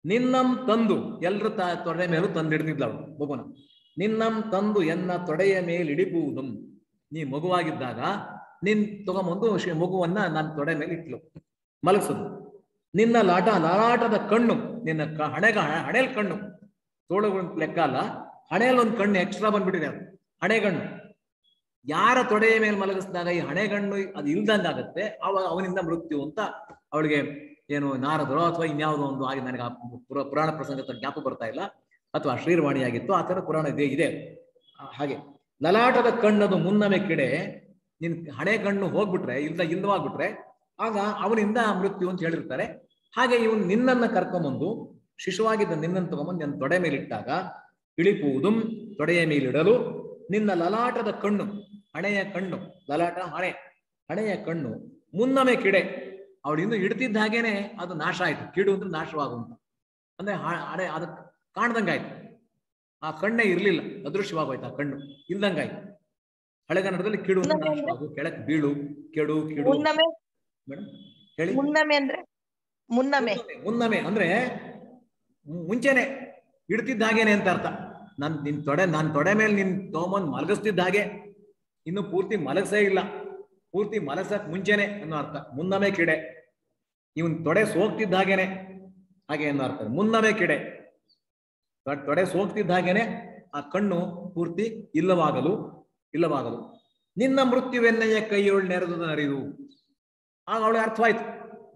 ನಿನ್ನಂ ತಂದು ಎಲ್ರ ತ ತೊಡೆ ಮೇಲೂ ತಂದಿಡ್ತಿದ್ಲ ಅವಳು ಮಗುನ ನಿನ್ನಂ ತಂದು ಎನ್ನ ತೊಡೆಯ ಮೇಲಿಡಿಪುವುದು ನೀ ಮಗುವಾಗಿದ್ದಾಗ ನಿನ್ ತಗೊಂಬಂದು ಶಿ- ಮಗುವನ್ನ ನನ್ನ ತೊಡೆ ಮೇಲೆ ಇಟ್ಲು ಮಲಗಿಸೋದು ನಿನ್ನ ಲಾಟ ಲಲಾಟದ ಕಣ್ಣು ನಿನ್ನ ಕ- ಹಣೆಗ ಹಣೆಲ್ ಕಣ್ಣು ತೋಳುಗಳ ಲೆಕ್ಕ ಅಲ್ಲ ಹಣೆಯಲ್ಲಿ ಒಂದು ಕಣ್ಣು ಎಕ್ಸ್ಟ್ರಾ ಬಂದ್ಬಿಟ್ಟಿದೆ ಅದು ಹಣೆಗಣ್ಣು ಯಾರ ತೊಡೆಯ ಮೇಲೆ ಮಲಗಿಸಿದಾಗ ಈ ಹಣೆಗಣ್ಣು ಅದು ಇಲ್ದಂಗಾಗತ್ತೆ ಅವಾಗ ಅವನಿಂದ ಮೃತ್ಯು ಅಂತ ಅವಳಿಗೆ ಏನು ನಾರದರೋ ಅಥವಾ ಇನ್ಯಾವುದೋ ಒಂದು ಆಗಿ ನನಗೆ ಆ ಪುರ- ಪುರಾಣ ಪ್ರಸಂಗ ತ- ಜ್ಞಾಪಕ ಬರ್ತಾ ಇಲ್ಲ ಅಥವಾ ಶ್ರೀರ್ವಾಣಿ ಆಗಿತ್ತು ಆ ಥರ ಪುರಾಣ ಇದೆ ಇದೆ ಆ, ಹಾಗೆ ಲಲಾಟದ ಕಣ್ಣದು ಮುನ್ನಮೆ ಕಿಡೆ ನಿನ್ ಹಣೆ ಕಣ್ಣು ಹೋಗ್ಬಿಟ್ರೆ ಇಲ್ದ ಇಲ್ದವಾಗ್ಬಿಟ್ರೆ ಆಗ ಅವನಿಂದ ಮೃತ್ಯು ಅಂತ ಹೇಳಿರ್ತಾರೆ ಹಾಗೆ ಇವನು ನಿನ್ನನ್ನ ಕರ್ಕೊಂಬಂದು ಶಿಶುವಾಗಿದ್ದ ನಿನ್ನನ್ನು ತಗೊಂಬಂದು ನನ್ನ ತೊಡೆ ಮೇಲಿಟ್ಟಾಗ ಇಳಿಪುವುದು ತೊಡೆಯ ಮೇಲಿಡಲು ನಿನ್ನ ಲಲಾಟದ ಕಣ್ಣು ಹಣೆಯ ಕಣ್ಣು ಲಲಾಟ ಹಣೆ ಹಣೆಯ ಕಣ್ಣು ಮುನ್ನಮೆ ಕಿಡೆ ಅವಳಿಂದ ಇಡ್ತಿದ್ದ ಹಾಗೇನೆ ಅದು ನಾಶ ಆಯ್ತು ಕಿಡು ಅಂದ್ರೆ ನಾಶವಾಗುವಂತ ಅಂದ್ರೆ ಹ- ಹಣೆ ಅದಕ್ಕೆ ಕಾಣ್ದಂಗಾಯ್ತು ಆ ಕಣ್ಣೇ ಇರ್ಲಿಲ್ಲ ಅದೃಶ್ಯವಾಗೋಯ್ತು ಆ ಕಣ್ಣು ಇಲ್ದಂಗಾಯ್ತು ಹಳೆಗನ್ನಡದಲ್ಲಿ ಕಿಡು ಅಂದ್ರೆ ಮುನ್ನಮೆ ಅಂದ್ರೆ? ನಾಶವಾಗು ಕೆಳಕ್ ಬೀಳು ಕೆಡು ಕಿಡು ಮುನ್ನಮೆ ಮೇಡಮ್ ಹೇಳಿ ಮುನ್ನಮೆ ಅಂದ್ರೆ ಮುನ್ನಮೆ ಮುನ್ನಮೆ- ಮುನ್ನಮೆ ಅಂದ್ರೆ ಮು- ಮುಂಚೆನೆ ಇಡ್ತಿದ್ದ ಹಾಗೇನೆ ಅಂತ ಅರ್ಥ ನನ್ ನಿನ್ ತೊಡೆ ನಾನ್ ತೊಡೆ ಮೇಲೆ ನಿನ್ ತಗೊಂಬಂದ್ ಮಲಗಿಸ್ತಿದ್ದ ಹಾಗೆ ಇನ್ನು ಪೂರ್ತಿ ಮಲಗಸೇ ಇಲ್ಲ ಪೂರ್ತಿ ಮಲಗ್ಸಕ್ ಮುಂಚೆನೆ ಅನ್ನೋ ಅರ್ಥ ಮುನ್ನಮೆ ಕಿಡೆ ಇವನ್ ತೊಡೆ ಸೋಗ್ತಿದ್ದ ಹಾಗೇನೆ ಹಾಗೆ ಅನ್ನೋ ಅರ್ಥ ಮುನ್ನಮೆ ಕಿಡೆ ತೊಡ್- ತೊಡೆ ಸೋಗ್ತಿದ್ದ ಹಾಗೇನೆ ಆ ಕಣ್ಣು ಪೂರ್ತಿ ಇಲ್ಲವಾಗಲು ಇಲ್ಲವಾಗಲು ನಿನ್ನ ಮೃತ್ಯುವೆನ್ನೆಯ ಕೈಯೊಳ್ ನೆರೆದು ನರಿದು ಆಗ ಅವಳಿಗೆ ಅರ್ಥವಾಯ್ತು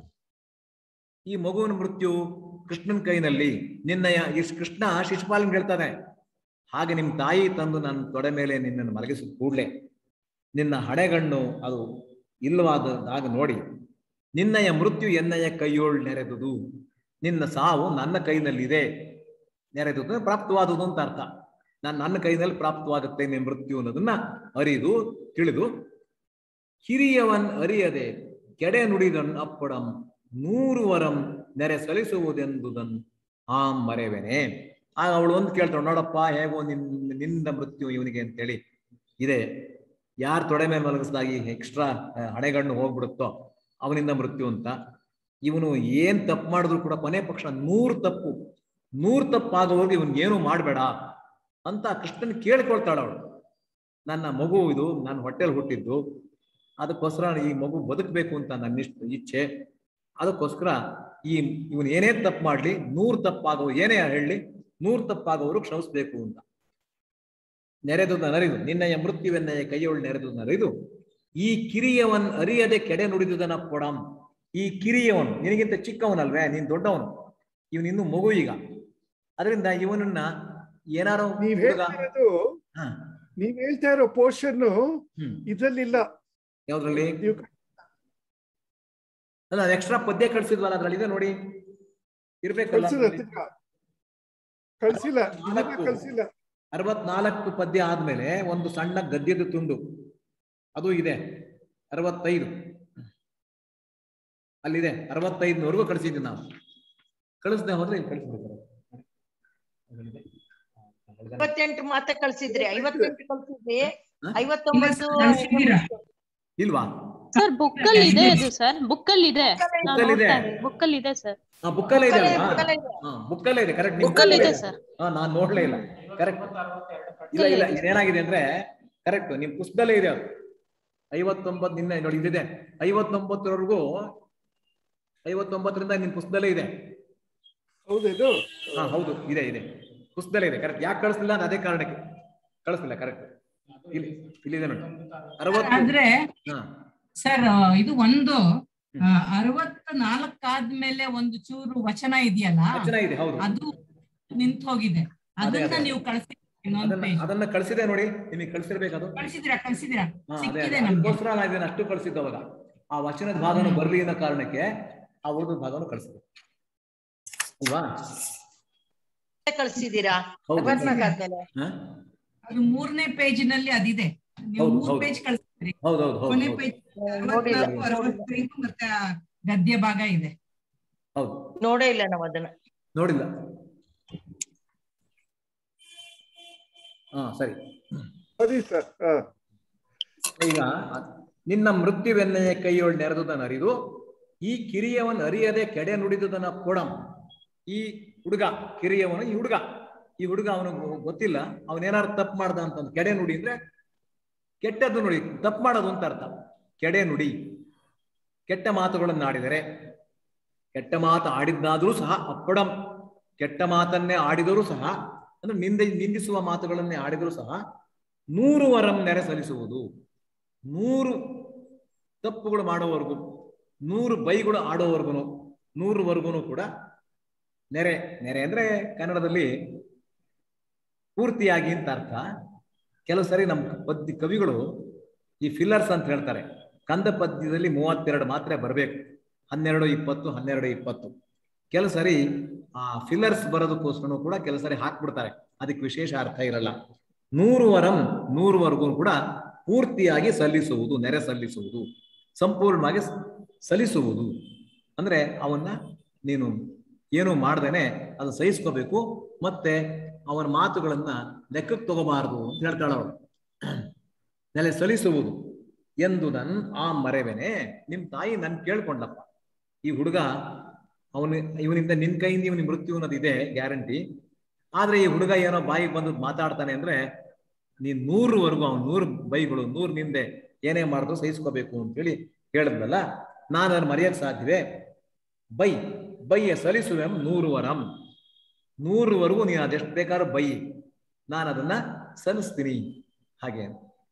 ಈ ಮಗುವಿನ ಮೃತ್ಯು ಕೃಷ್ಣನ ಕೈನಲ್ಲಿ ನಿನ್ನಯ ಈ ಕೃಷ್ಣ ಶಿಶುಪಾಲನ್ ಹೇಳ್ತಾನೆ ಹಾಗೆ ನಿಮ್ ತಾಯಿ ತಂದು ನನ್ನ ತೊಡೆ ಮೇಲೆ ನಿನ್ನನ್ನು ಮಲಗಿಸಿದ ಕೂಡ್ಲೆ ನಿನ್ನ ಹಣೆಗಣ್ಣು ಅದು ಇಲ್ಲವಾದಾಗ ನೋಡಿ ನಿನ್ನಯ ಮೃತ್ಯು ಎನ್ನಯ ಕೈಯೋಳ್ ನೆರೆದುದು ನಿನ್ನ ಸಾವು ನನ್ನ ಕೈನಲ್ಲಿದೆ ನೆರೆದುದು ಪ್ರಾಪ್ತವಾದುದು ಅಂತ ಅರ್ಥ ನಾನು ನನ್ನ ಕೈನಲ್ಲಿ ಪ್ರಾಪ್ತವಾಗುತ್ತೆ ನಿನ್ನ ಮೃತ್ಯು ಅನ್ನೋದನ್ನ ಅರಿದು ತಿಳಿದು ಹಿರಿಯವನ್ ಅರಿಯದೆ ಕೆಡೆ ನುಡಿದನ್ ಅಪ್ಪಡಂ ನೂರು ವರಂ ನೆರೆ ಸಲಿಸುವುದೆಂದುದನ್ ಆಂ ಮರೆವೆನೆ ಆಗ ಅವಳು ಒಂದು ಕೇಳ್ತಾಳು ನೋಡಪ್ಪ ಹೇಗೋ ನಿನ್ ನಿನ್ನ ಮೃತ್ಯು ಇವನಿಗೆ ಅಂತೇಳಿ ಇದೆ ಯಾರ್ ತೊಡೆ ಮೇಲೆ ಮಲಗಿಸಿದಾಗಿ ಎಕ್ಸ್ಟ್ರಾ ಹಣೆಗಣ್ಣು ಹೋಗ್ಬಿಡುತ್ತೋ ಅವನಿಂದ ಮೃತ್ಯು ಅಂತ ಇವನು ಏನ್ ತಪ್ಪು ಮಾಡಿದ್ರು ಕೂಡ ಕೊನೆ ಪಕ್ಷ ನೂರು ತಪ್ಪು ನೂರು ತಪ್ಪಾಗೋವರೆಗೂ ಇವನ್ಗೇನು ಮಾಡಬೇಡ ಅಂತ ಕೃಷ್ಣನ್ ಕೇಳ್ಕೊಳ್ತಾಳ ಅವಳು ನನ್ನ ಮಗು ಇದು ನನ್ನ ಹೊಟ್ಟೆಲ್ ಹುಟ್ಟಿದ್ದು ಅದಕ್ಕೋಸ್ಕರ ಈ ಮಗು ಬದುಕಬೇಕು ಅಂತ ನನ್ನ ಇಷ್ಟ ಇಚ್ಛೆ ಅದಕ್ಕೋಸ್ಕರ ಈ ಇವನು ಏನೇ ತಪ್ಪು ಮಾಡ್ಲಿ ನೂರು ತಪ್ಪಾಗೋ ಏನೇ ಹೇಳಿ ನೂರು ತಪ್ಪಾಗೋರು ಕ್ಷಮಿಸ್ಬೇಕು ಅಂತ ನೆರೆದು ನರಿದು ನಿನ್ನಯ ಮೃತ್ಯುವೆನ್ನಯ ಕೈಯೊಳ್ ನೆರೆದು ನರಿದು ಈ ಕಿರಿಯವನ್ ಅರಿಯದೆ ಕೆಡೆ ನುಡಿದುದನ ಕೊಡಂ ಈ ಕಿರಿಯವನು ನಿನಗಿಂತ ಚಿಕ್ಕವನಲ್ವೇ ನೀನ್ ದೊಡ್ಡವನು ಇವನು ಇನ್ನು ಮಗು ಈಗ ಅದರಿಂದ ಇವನನ್ನ ಏನಾರೋ ನೀವ್ ಹುಡುಗ- ಹೇಳ್ತಾ ಇರೋದು ಹ, ನೀವ್ ಹೇಳ್ತಾ ಇರೋ ಪೋರ್ಷನ್ ಹ್ಮ್ ಇದ್ರಲ್ಲಿಲ್ಲ ಯಾವ್ದ್ರಲ್ಲಿ ನೀವು ಅಲ್ಲ ಎಕ್ಸ್ಟ್ರಾ ಪದ್ಯ ಕಳ್ಸಿದ್ವಲ್ಲ ಅದ್ರಲ್ಲಿ ಇದೆ ನೋಡಿ ಇರ್ಬೇಕಲ್ಲ ಕಳ್ಸಿಲ್ಲ ಅದ್ರಲ್ಲಿ. ತಿರ್ಗಾ. ಕಳ್ಸಿಲ್ಲ ಇದನ್ನ ನಾಲ್ಕು. ಕಳ್ಸಿಲ್ಲ ಅರವತ್ನಾಲ್ಕು ಪದ್ಯ ಆದ್ಮೇಲೆ ಒಂದು ಸಣ್ಣ ಗದ್ಯದ ತುಂಡು ಅದು ಇದೆ ಅರವತ್ತೈದು ಅಲ್ಲಿದೆ ಅರವತ್ತೈದನವರೆಗೂ ಕಳಿಸಿದ್ವಿ ನಾವು ಕಳಿಸ್ದೆ ಹೋದ್ರೆ ಇಲ್ಲಿ ಕಳಿಸ್ಬಿಡ್ತಾರೆ ಐವತ್ತೆಂಟು ಮಾತ್ರ ಕಳ್ಸಿದ್ರಿ ಐವತ್ತೆಂಟು ಕಳ್ಸಿದ್ರಿ ಹ? ಐವತ್ತೊಂಬತ್ತು ಕಳ್ಸಿದ್ದೀರಾ? ಇಲ್ವಾ ಸರ್ ಬುಕ್ ಅಲ್ಲಿ ಇದೆ ಅದು ಸರ್ ಬುಕ್ ಅಲ್ಲಿ ಇದೆ Book ನಾನು ಅಲ್ಲಿ ಇದೆ. ನೋಡ್ತಾ ಇದ್ದೀನಿ ಬುಕ್ ಅಲ್ಲಿ ಇದೆ ಸರ್ ಹಾ ಬುಕ್ಕಲ್ಲೇ ಇದೆ ಬುಕ್ಕಲ್ಲೇ- ಅಲ್ವಾ ಬುಕ್ಕಲ್ಲೇ ಇದೆ. ಹಾ ಬುಕ್ಕಲ್ಲೇ ಇದೆ ಕರೆಕ್ಟ್ ಬುಕ್ ಅಲ್ಲಿ ಇದೆ ಸರ್ ಹಾ ನಾನ್ ನೋಡ್ಲೇ ಇಲ್ಲ ಕರೆಕ್ಟ್ ಇಲ್ಲ ಇಲ್ಲ ಇದೇನಾಗಿದೆ ಅಂದ್ರೆ ಕರೆಕ್ಟ್ ನಿಮ್ ಪುಸ್ತಕದಲ್ಲೇ ಇದೆ ಅದು ಐವತ್ತೊಂಬತ್ತು ನಿನ್ನೆ ನೋಡಿ ಇದಿದೆ ಐವತ್ತೊಂಬತ್ತರವರೆಗೂ ಐವತ್ತೊಂಬತ್ತರಿಂದ ನಿಮ್ ಪುಸ್ತಕದಲ್ಲೇ ಇದೆ ಹೌದೇನು ಹಾ ಹೌದು ಇದೆ ಇದೆ ಪುಸ್ತಕದಲ್ಲೇ ಇದೆ ಕರೆಕ್ಟ್ ಯಾಕೆ ಕಳಿಸ್ಲಿಲ್ಲ ಅಂದ್ರೆ ಅದೇ ಕಾರಣಕ್ಕೆ ಕಳಿಸ್ಲಿಲ್ಲ ಕರೆಕ್ಟ್ ಇಲ್ಲಿ ಇಲ್ಲಿದೆ ನೋಡಿ ಅರವತ್ತು ಆದ್ರೆ ಹಾ ಸರ್ ಇದು ಒಂದು ಅರವತ್ತ ನಾಲ್ಕಾದ್ಮೇಲೆ ಒಂದು ಚೂರು ವಚನ ಇದೆಯಲ್ಲ ವಚನ ಇದೆ ಹೌದು ಅದು ನಿಂತು ಹೋಗಿದೆ ಅದನ್ನ ಅದೇ. ನೀವು ಕಳಿಸಿ ಇನ್ನೊಂದು ಅದನ್ನ ಪೇಜ್ ಅದನ್ನ ಕಳಿಸಿದೆ ನೋಡಿ ನಿಮಗೆ ಕಳಿಸಿರ್ಬೇಕು ಅದು ಕಳಿಸಿದಿರಾ ಕಳಿಸಿದಿರಾ ಹಾ, ಅದೇ ಸಿಕ್ಕಿದೆ ಅದೇ. ನಮ್ಗೆ ಅದಕ್ಕೋಸ್ಕರ ನಾನು ಇದನ್ನ ಅಷ್ಟು ಕಳಿಸಿದ್ದು ಅವಾಗ ಆ ವಚನದ ಭಾಗನು ಬರ್ಲಿ ಅನ್ನೋ ಕಾರಣಕ್ಕೆ ಆ ಉಳಿದ ಭಾಗನು ಕಳಿಸಿದೆ ಅಲ್ವಾ ಕಳ್ಸಿದೀರಾ ಹೌದು. ಐವತ್ನಾಲ್ಕು ಆದ್ಮೇಲೆ ಹಾ? ಅದು ಮೂರನೇ ಪೇಜಿನಲ್ಲಿ ಅದಿದೆ ನೀವು ಹೌದು, ಮೂರ್ ಹೌದು. ಪೇಜ್ ಕಳಿಸಿದ್ರಿ ಹೌದು ಹೌದು ಹೌದು ಕೊನೆ ಹೌದು ಪೇಜ್ ನೋಡಿಲ್ಲ ಅರವತ್ನಾಲ್ಕು ಅರವತ್ತೈದು ಮತ್ತೆ ಆ ಗದ್ಯ ಭಾಗ ಇದೆ ಹೌದು ನೋಡೇ ಇಲ್ಲ ನಾವು ಅದನ್ನ ನೋಡಿಲ್ಲ ಹಾ ಸರಿ ಸರಿ ಸರ್ ಹಾ ಈಗ ನಿನ್ನ ಮೃತ್ಯುವೆನ್ನೆಯ ಕೈಯೊಳ್ ನೆರೆದುದನ್ನ ಅರಿದು ಈ ಕಿರಿಯವನ್ ಅರಿಯದೆ ಕೆಡೆ ನುಡಿದುದನ್ನ ಕೊಡಂ ಈ ಹುಡುಗ ಕಿರಿಯವನು ಈ ಹುಡುಗ ಈ ಹುಡುಗ ಅವನಿಗೆ ಗೊತ್ತಿಲ್ಲ ಅವನೇನಾದ್ರು ತಪ್ಪು ಮಾಡ್ದ ಅಂತ ಕೆಡೆ ನುಡಿ ಅಂದ್ರೆ ಕೆಟ್ಟದ್ದು ನುಡಿ ತಪ್ಪು ಮಾಡೋದು ಅಂತ ಅರ್ಥ ಕೆಡೆ ನುಡಿ ಕೆಟ್ಟ ಮಾತುಗಳನ್ನು ಆಡಿದರೆ ಕೆಟ್ಟ ಮಾತು ಆಡಿದ್ದಾದರೂ ಸಹ ಅಪ್ಪಡಂ ಕೆಟ್ಟ ಮಾತನ್ನೇ ಆಡಿದರೂ ಸಹ ಅಂದ್ರೆ ನಿಂದೆ ನಿಂದಿಸುವ ಮಾತುಗಳನ್ನೇ ಆಡಿದರೂ ಸಹ ನೂರು ವರಂ ನೆರೆ ಸಲ್ಲಿಸುವುದು ನೂರು ತಪ್ಪುಗಳು ಮಾಡೋವರೆಗೂ ನೂರು ಬೈಗಳು ಆಡೋವರೆಗೂ ನೂರುವರೆಗೂ ಕೂಡ ನೆರೆ ನೆರೆ ಅಂದ್ರೆ ಕನ್ನಡದಲ್ಲಿ ಪೂರ್ತಿಯಾಗಿ ಅಂತ ಅರ್ಥ ಕೆಲವು ಸರಿ ನಮ್ಮ ಪದ್ಯ ಕವಿಗಳು ಈ ಫಿಲ್ಲರ್ಸ್ ಅಂತ ಹೇಳ್ತಾರೆ ಕಂದ ಪದ್ಯದಲ್ಲಿ ಮೂವತ್ತೆರಡು ಮಾತ್ರ ಬರಬೇಕು ಹನ್ನೆರಡು ಇಪ್ಪತ್ತು ಹನ್ನೆರಡು ಇಪ್ಪತ್ತು ಕೆಲವು ಸರಿ ಆ ಫಿಲ್ಲರ್ಸ್ ಬರೋದಕ್ಕೋಸ್ಕರ ಕೂಡ ಕೆಲವು ಸರಿ ಹಾಕ್ಬಿಡ್ತಾರೆ ಅದಕ್ಕೆ ವಿಶೇಷ ಅರ್ಥ ಇರಲ್ಲ ನೂರು ವರಂ ನೂರುವರೆಗೂ ಕೂಡ ಪೂರ್ತಿಯಾಗಿ ಸಲ್ಲಿಸುವುದು ನೆರೆ ಸಲ್ಲಿಸುವುದು ಸಂಪೂರ್ಣವಾಗಿ ಸಲ್ಲಿಸುವುದು ಅಂದ್ರೆ ಅವನ್ನ ನೀನು ಏನು ಮಾಡ್ದೇನೆ ಅದು ಸಹಿಸ್ಕೋಬೇಕು ಮತ್ತೆ ಅವನ ಮಾತುಗಳನ್ನ ಲೆಕ್ಕಕ್ಕೆ ತಗೋಬಾರದು ಅಂತ ಹೇಳ್ತಾಳ ಅವಳು ನೆಲೆ ಸಲ್ಲಿಸುವುದು ಎಂದು ನನ್ ಆ ಮರೆವೆನೆ ನಿಮ್ ತಾಯಿ ನನ್ ಕೇಳ್ಕೊಂಡಪ್ಪ ಈ ಹುಡುಗ ಅವನು ಇವನಿಂದ ನಿನ್ ಕೈಯಿಂದ ಇವನಿಗೆ ಮೃತ್ಯು ಅನ್ನೋದು ಇದೆ ಗ್ಯಾರಂಟಿ ಆದ್ರೆ ಈ ಹುಡುಗ ಏನೋ ಬಾಯಿಗೆ ಬಂದು ಮಾತಾಡ್ತಾನೆ ಅಂದ್ರೆ ನೀನ್ ನೂರುವರೆಗೂ ಅವ್ನು ನೂರು ಬೈಗಳು ನೂರು ನಿಂದೆ ಏನೇ ಮಾಡಿದ್ರು ಸಹಿಸ್ಕೋಬೇಕು ಅಂತೇಳಿ ಹೇಳಿದ್ನಲ್ಲ ನಾನು ಅದನ್ನು ಮರೆಯಕ್ ಸಾಧ್ಯವೇ ಬೈ ಬೈಯ ಸಲಿಸುವೆ ನೂರು ವರಂ ನೂರುವರೆಗೂ ನೀನು ಅದೆಷ್ಟು ಬೇಕಾದ್ರೂ ಬೈ ನಾನು ಅದನ್ನ ಸಲ್ಲಿಸ್ತೀನಿ ಹಾಗೆ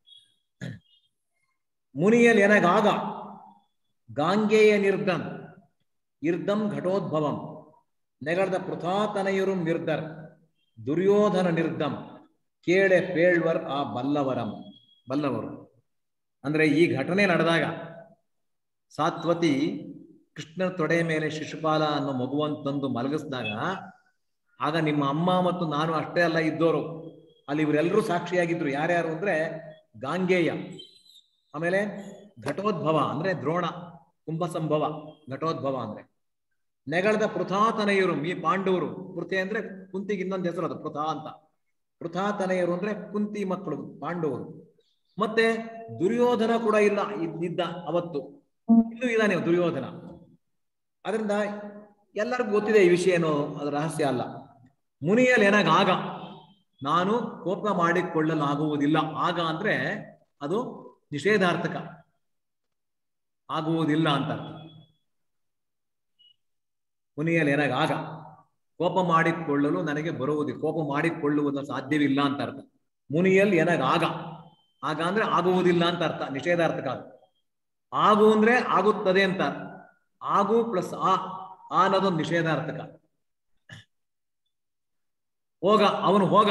ಮುನಿಯಲ್ ಎನಗಾಗ ಗಾಂಗೇಯ ನಿರ್ದಂ ಇರ್ದಂ ಘಟೋದ್ಭವಂ ನೆಗಳ್ದ ಪೃಥಾತನಯುರು ನಿರ್ದರ್ ದುರ್ಯೋಧನ ನಿರ್ದಂ ಕೇಳೆ ಪೇಳ್ವರ್ ಆ ಬಲ್ಲವರಂ ಬಲ್ಲವರು ಅಂದ್ರೆ ಈ ಘಟನೆ ನಡೆದಾಗ ಸಾತ್ವತಿ ಕೃಷ್ಣನ ತೊಡೆ ಮೇಲೆ ಶಿಶುಪಾಲ ಅನ್ನೋ ಮಗುವನ್ನು ತಂದು ಮಲಗಿಸಿದಾಗ ಆಗ ನಿಮ್ಮ ಅಮ್ಮ ಮತ್ತು ನಾನು ಅಷ್ಟೇ ಅಲ್ಲ ಇದ್ದವರು ಅಲ್ಲಿ ಇವರೆಲ್ಲರೂ ಸಾಕ್ಷಿಯಾಗಿದ್ರು ಯಾರ್ಯಾರು ಅಂದ್ರೆ ಗಾಂಗೇಯ ಆಮೇಲೆ ಘಟೋದ್ಭವ ಅಂದ್ರೆ ದ್ರೋಣ ಕುಂಭಸಂಭವ ಘಟೋದ್ಭವ ಅಂದ್ರೆ ನೆಗಳದ ಪೃಥಾತನಯರು ಈ ಪಾಂಡವರು ಪೃಥೆ ಅಂದ್ರೆ ಕುಂತಿಗೆ ಇನ್ನೊಂದು ಹೆಸರು ಅದು ಪೃಥಾ ಅಂತ ಪೃಥಾತನಯರು ಅಂದ್ರೆ ಕುಂತಿ ಮಕ್ಕಳು ಪಾಂಡವರು ಮತ್ತೆ ದುರ್ಯೋಧನ ಕೂಡ ಇಲ್ಲ ಇದ್ದ ಅವತ್ತು ಇಲ್ಲೂ ಇದ್ದಾನೆ ದುರ್ಯೋಧನ ಅದರಿಂದ ಎಲ್ಲರಿಗೂ ಗೊತ್ತಿದೆ ಈ ವಿಷಯ ಏನೋ ಅದು ರಹಸ್ಯ ಅಲ್ಲ ಮುನಿಯಲ್ಲಿ ಏನಾಗ ಆಗ ನಾನು ಕೋಪ ಮಾಡಿಕೊಳ್ಳಲಾಗುವುದಿಲ್ಲ ಆಗ ಅಂದ್ರೆ ಅದು ನಿಷೇಧಾರ್ಥಕ ಆಗುವುದಿಲ್ಲ ಅಂತ ಮುನಿಯಲ್ಲಿ ಏನಾಗ ಆಗ ಕೋಪ ಮಾಡಿಕೊಳ್ಳಲು ನನಗೆ ಬರುವುದಿಲ್ಲ ಕೋಪ ಮಾಡಿಕೊಳ್ಳುವುದು ಸಾಧ್ಯವಿಲ್ಲ ಅಂತ ಅರ್ಥ ಮುನಿಯಲ್ಲಿ ಏನಾಗ ಆಗ ಆಗ ಅಂದ್ರೆ ಆಗುವುದಿಲ್ಲ ಅಂತ ಅರ್ಥ ನಿಷೇಧಾರ್ಥಕ ಅದು ಆಗು ಅಂದ್ರೆ ಆಗುತ್ತದೆ ಅಂತ ಆಗು ಪ್ಲಸ್ ಆ ಆ ಅನ್ನೋದೊಂದು ನಿಷೇಧಾರ್ಥಕ ಹೋಗ ಅವನು ಹೋಗ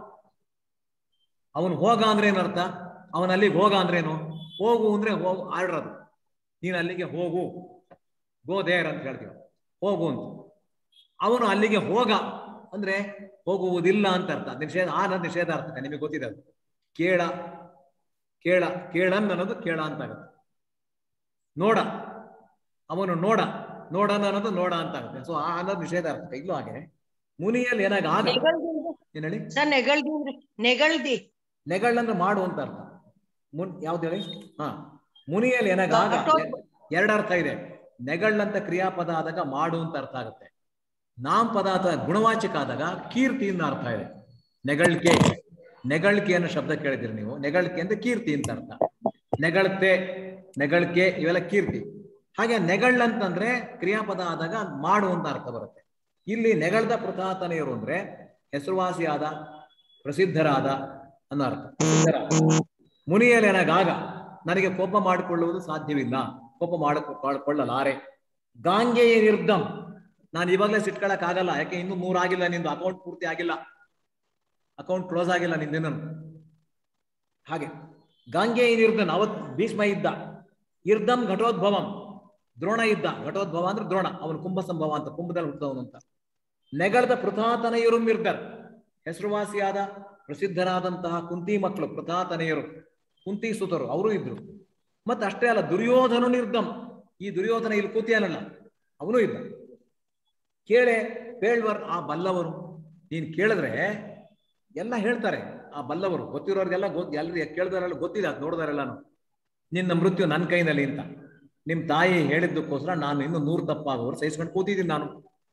ಅವನು ಹೋಗ ಅಂದ್ರೆ ಏನರ್ಥ ಅವನ ಅಲ್ಲಿಗೆ ಹೋಗ ಅಂದ್ರೇನು ಹೋಗು ಅಂದ್ರೆ ಹೋಗು ಆರ್ಡರ್ ಅದು ನೀನು ಅಲ್ಲಿಗೆ ಹೋಗು ಗೋ ದೇರ್ ಅಂತ ಹೇಳ್ತೀವಿ ಹೋಗು ಅಂತ ಅವನು ಅಲ್ಲಿಗೆ ಹೋಗ ಅಂದ್ರೆ ಹೋಗುವುದಿಲ್ಲ ಅಂತ ಅರ್ಥ ನಿಷೇಧ ಆ ಅನ್ನೋದು ನಿಷೇಧಾರ್ಥಕ ನಿಮಗೆ ಗೊತ್ತಿದೆ ಅದು ಕೇಳ ಕೇಳ ಕೇಳನ್ ಅನ್ನೋದು ಕೇಳ ಅಂತ ಆಗುತ್ತೆ ನೋಡ ಅವನು ನೋಡ ನೋಡನ ಅನ್ನೋದು ನೋಡ ಅಂತ ಆಗುತ್ತೆ ಸೊ ಆ ಅನ್ನೋದು ನಿಷೇಧಾರ್ಥಕ ಇಲ್ಲೂ ಹಾಗೆ ಮುನಿಯಲ್ಲಿ ಏನಾಗ ಆಗ ಏನ್ ಹೇಳಿ ಸರ್ ನೆಗಳ್ದಿ ಅಂದ್ರೆ ನೆಗಳ್ದಿ ನೆಗಳಂದ್ರೆ ಮಾಡು ಅಂತ ಅರ್ಥ ಮುನ್ ಯಾವ್ದು ಹೇಳಿ ಹಾ ಮುನಿಯಲ್ಲಿ ಏನಾಗ ಆಗ ಎರಡು ಅರ್ಥ ಇದೆ ನೆಗಳಂತ ಕ್ರಿಯಾಪದ ಆದಾಗ ಮಾಡು ಅಂತ ಅರ್ಥ ಆಗುತ್ತೆ ನಾಮ್ ಪದ ಅಥವಾ ಗುಣವಾಚಕ ಆದಾಗ ಕೀರ್ತಿ ಅಂತ ಅರ್ಥ ಇದೆ ನೆಗಳ್ಕೆ ನೆಗಳ್ಕೆ ಅನ್ನೋ ಶಬ್ದ ಕೇಳಿದಿರಿ ನೀವು ನೆಗಳ್ಕೆ ಅಂದ್ರೆ ಕೀರ್ತಿ ಅಂತ ಅರ್ಥ ನೆಗಳ್ತೆ ನೆಗಳ್ಕೆ ಇವೆಲ್ಲ ಕೀರ್ತಿ ಹಾಗೆ ನೆಗಳ್ ಅಂತಂದ್ರೆ ಕ್ರಿಯಾಪದ ಆದಾಗ ಮಾಡು ಅಂತ ಅರ್ಥ ಬರುತ್ತೆ ಇಲ್ಲಿ ನೆಗಳ್ದ ಪ್ರತಾತನೆಯರು ಅಂದ್ರೆ ಹೆಸರುವಾಸಿಯಾದ ಪ್ರಸಿದ್ಧರಾದ ಅನ್ನೋ ಅರ್ಥ ಪ್ರಸಿದ್ಧರಾದ ಮುನಿಯಲ್ಲಿ ಏನಾಗ ನನಗೆ ಕೋಪ ಮಾಡಿಕೊಳ್ಳುವುದು ಸಾಧ್ಯವಿಲ್ಲ ಕೋಪ ಮಾಡಿಕೊಳ್ಳಲಾರೆ ಗಾಂಗೆಯ ನಿರ್ದಂ ನಾನು ಇವಾಗಲೇ ಸಿಟ್ಕೊಳಕ್ ಆಗಲ್ಲ ಯಾಕೆ ಇನ್ನೂ ಮೂರಾಗಿಲ್ಲ ನಿಂದು ಅಕೌಂಟ್ ಪೂರ್ತಿ ಆಗಿಲ್ಲ ಅಕೌಂಟ್ ಕ್ಲೋಸ್ ಆಗಿಲ್ಲ ನಿಂದೇನು ಹಾಗೆ ಗಾಂಗೆಯ ನಿರ್ದನ್ ಅವತ್ ಭೀಷ್ಮ ಇದ್ದ ಇರ್ದಂ ಘಟೋದ್ಭವಂ ದ್ರೋಣ ಇದ್ದ ಘಟೋದ್ಭವ ಅಂದ್ರೆ ದ್ರೋಣ ಅವನು ಕುಂಭ ಸಂಭವ ಅಂತ ಕುಂಭದಲ್ಲಿ ಹುಟ್ಟದವನು ಅಂತ ನೆಗಳದ ಪೃಥಾತನೆಯರು ಮಿರ್ದರ್ ಹೆಸರುವಾಸಿಯಾದ ಪ್ರಸಿದ್ಧರಾದಂತಹ ಕುಂತಿ ಮಕ್ಕಳು ಪೃಥಾತನೆಯರು ಕುಂತಿ ಸುತರು ಅವರು ಇದ್ರು ಮತ್ತೆ ಅಷ್ಟೇ ಅಲ್ಲ ದುರ್ಯೋಧನ ನಿರ್ದಂ ಈ ದುರ್ಯೋಧನ ಇಲ್ಲಿ ಕೂತಿಯಾನಲ್ಲ ಅವನು ಇದ್ದ ಕೇಳೆ ಪೇಳ್ವರ್ ಆ ಬಲ್ಲವರು ನೀನ್ ಕೇಳಿದ್ರೆ ಎಲ್ಲ ಹೇಳ್ತಾರೆ ಆ ಬಲ್ಲವರು ಗೊತ್ತಿರೋರಿಗೆಲ್ಲ ಗೊತ್ತು ಎಲ್ರು ಕೇಳಿದಾರೆಲ್ಲ ಗೊತ್ತಿದೆ ಅದು ನೋಡಿದಾರೆಲ್ಲಾನು ನಿನ್ನ ಮೃತ್ಯು ನನ್ನ ಕೈನಲ್ಲಿ ಅಂತ ನಿಮ್ ತಾಯಿ ಹೇಳಿದ್ದಕ್ಕೋಸ್ಕರ ನಾನು ಇನ್ನು ನೂರು ತಪ್ಪಾಗೋರು ಸಹಿಸ್ಕೊಂಡು ಕೂತಿದ್ದೀನಿ ನಾನು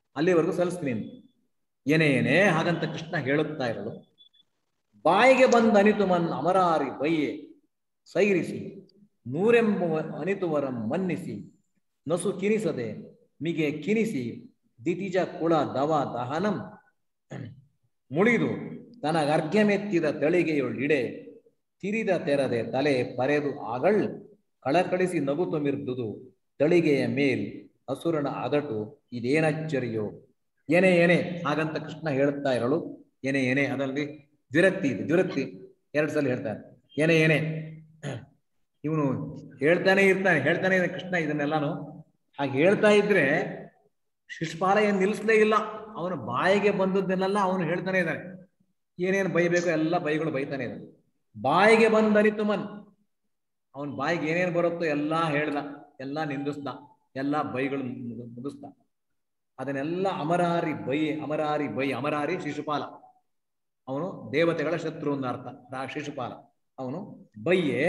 ಅಲ್ಲಿವರೆಗೂ ಸಲ್ಲಿಸ್ತೀನಿ ಅಂತ. ಏನೇ ಏನೇ ಹಾಗಂತ ಕೃಷ್ಣ ಹೇಳುತ್ತಾ ಇರಲು ಬಾಯಿಗೆ ಬಂದ ಅನಿತು ಮನ್ ಅಮರಾರಿ ಬಯ್ಯೆ ಸೈರಿಸಿ ನೂರೆಂಬ ಅನಿತುವರಂ ಮನ್ನಿಸಿ ನಸು ಕಿನಿಸದೆ ಮಿಗೆ ಕಿನಿಸಿ ದಿತಿಜ ಕುಳ ದವ ದಹನಂ ಮುಳಿದು ತನಗರ್ಘ್ಯಮೆತ್ತಿದ ತಳಿಗೆಯೊಳಿಡೆ ತಿರಿದ ತೆರದೆ ತಲೆ ಪರೆದು ಆಗಳ್ ಕಳಕಳಿಸಿ ನಗುತು ಮಿರ್ದುದು ತಳಿಗೆಯ ಮೇಲ್ ಹಸುರನ ಅದಟು ಇದೇನಚ್ಚರಿಯೋ ಏನೇ ಏನೇ ಹಾಗಂತ ಕೃಷ್ಣ ಹೇಳುತ್ತಾ ಇರಲು ಏನೇ ಏನೇ ಅದರಲ್ಲಿ ದ್ವಿರಕ್ತಿ ಇದೆ ದ್ವಿರಕ್ತಿ ಎರಡು ಸಲ ಹೇಳ್ತಾನೆ ಏನೇ ಏನೇ ಇವನು ಹೇಳ್ತಾನೆ ಇರ್ತಾನೆ ಹೇಳ್ತಾನೆ ಇದೆ ಕೃಷ್ಣ ಇದನ್ನೆಲ್ಲಾನು ಹಾಗೆ ಹೇಳ್ತಾ ಇದ್ರೆ ಶಿಷ್ಪಾಲ ಏನ್ ನಿಲ್ಲಿಸ್ಲೇ ಇಲ್ಲ ಅವನ ಬಾಯಿಗೆ ಬಂದದ್ದನ್ನೆಲ್ಲ ಅವನು ಹೇಳ್ತಾನೆ ಇದ್ದಾನೆ ಏನೇನು ಬೈಬೇಕು ಎಲ್ಲ ಬೈಗಳು ಬೈತಾನೆ ಇದ್ದಾನೆ ಬಾಯಿಗೆ ಬಂದನಿತು ಮನ್ ಅವನ ಬಾಯಿಗೆ ಏನೇನು ಬರುತ್ತೋ ಎಲ್ಲ ಹೇಳ್ದ ಎಲ್ಲ ನಿಂದಿಸ್ದ ಎಲ್ಲ ಬೈಗಳು ಮುಗಿಸ್ದ ಅದನ್ನೆಲ್ಲ ಅಮರಾರಿ ಬೈ ಅಮರಾರಿ ಬೈ ಅಮರಾರಿ ಶಿಶುಪಾಲ ಅವನು ದೇವತೆಗಳ ಶತ್ರು ಅಂತ ಅರ್ಥ ರಾ ಶಿಶುಪಾಲ ಅವನು ಬಯ್ಯೆ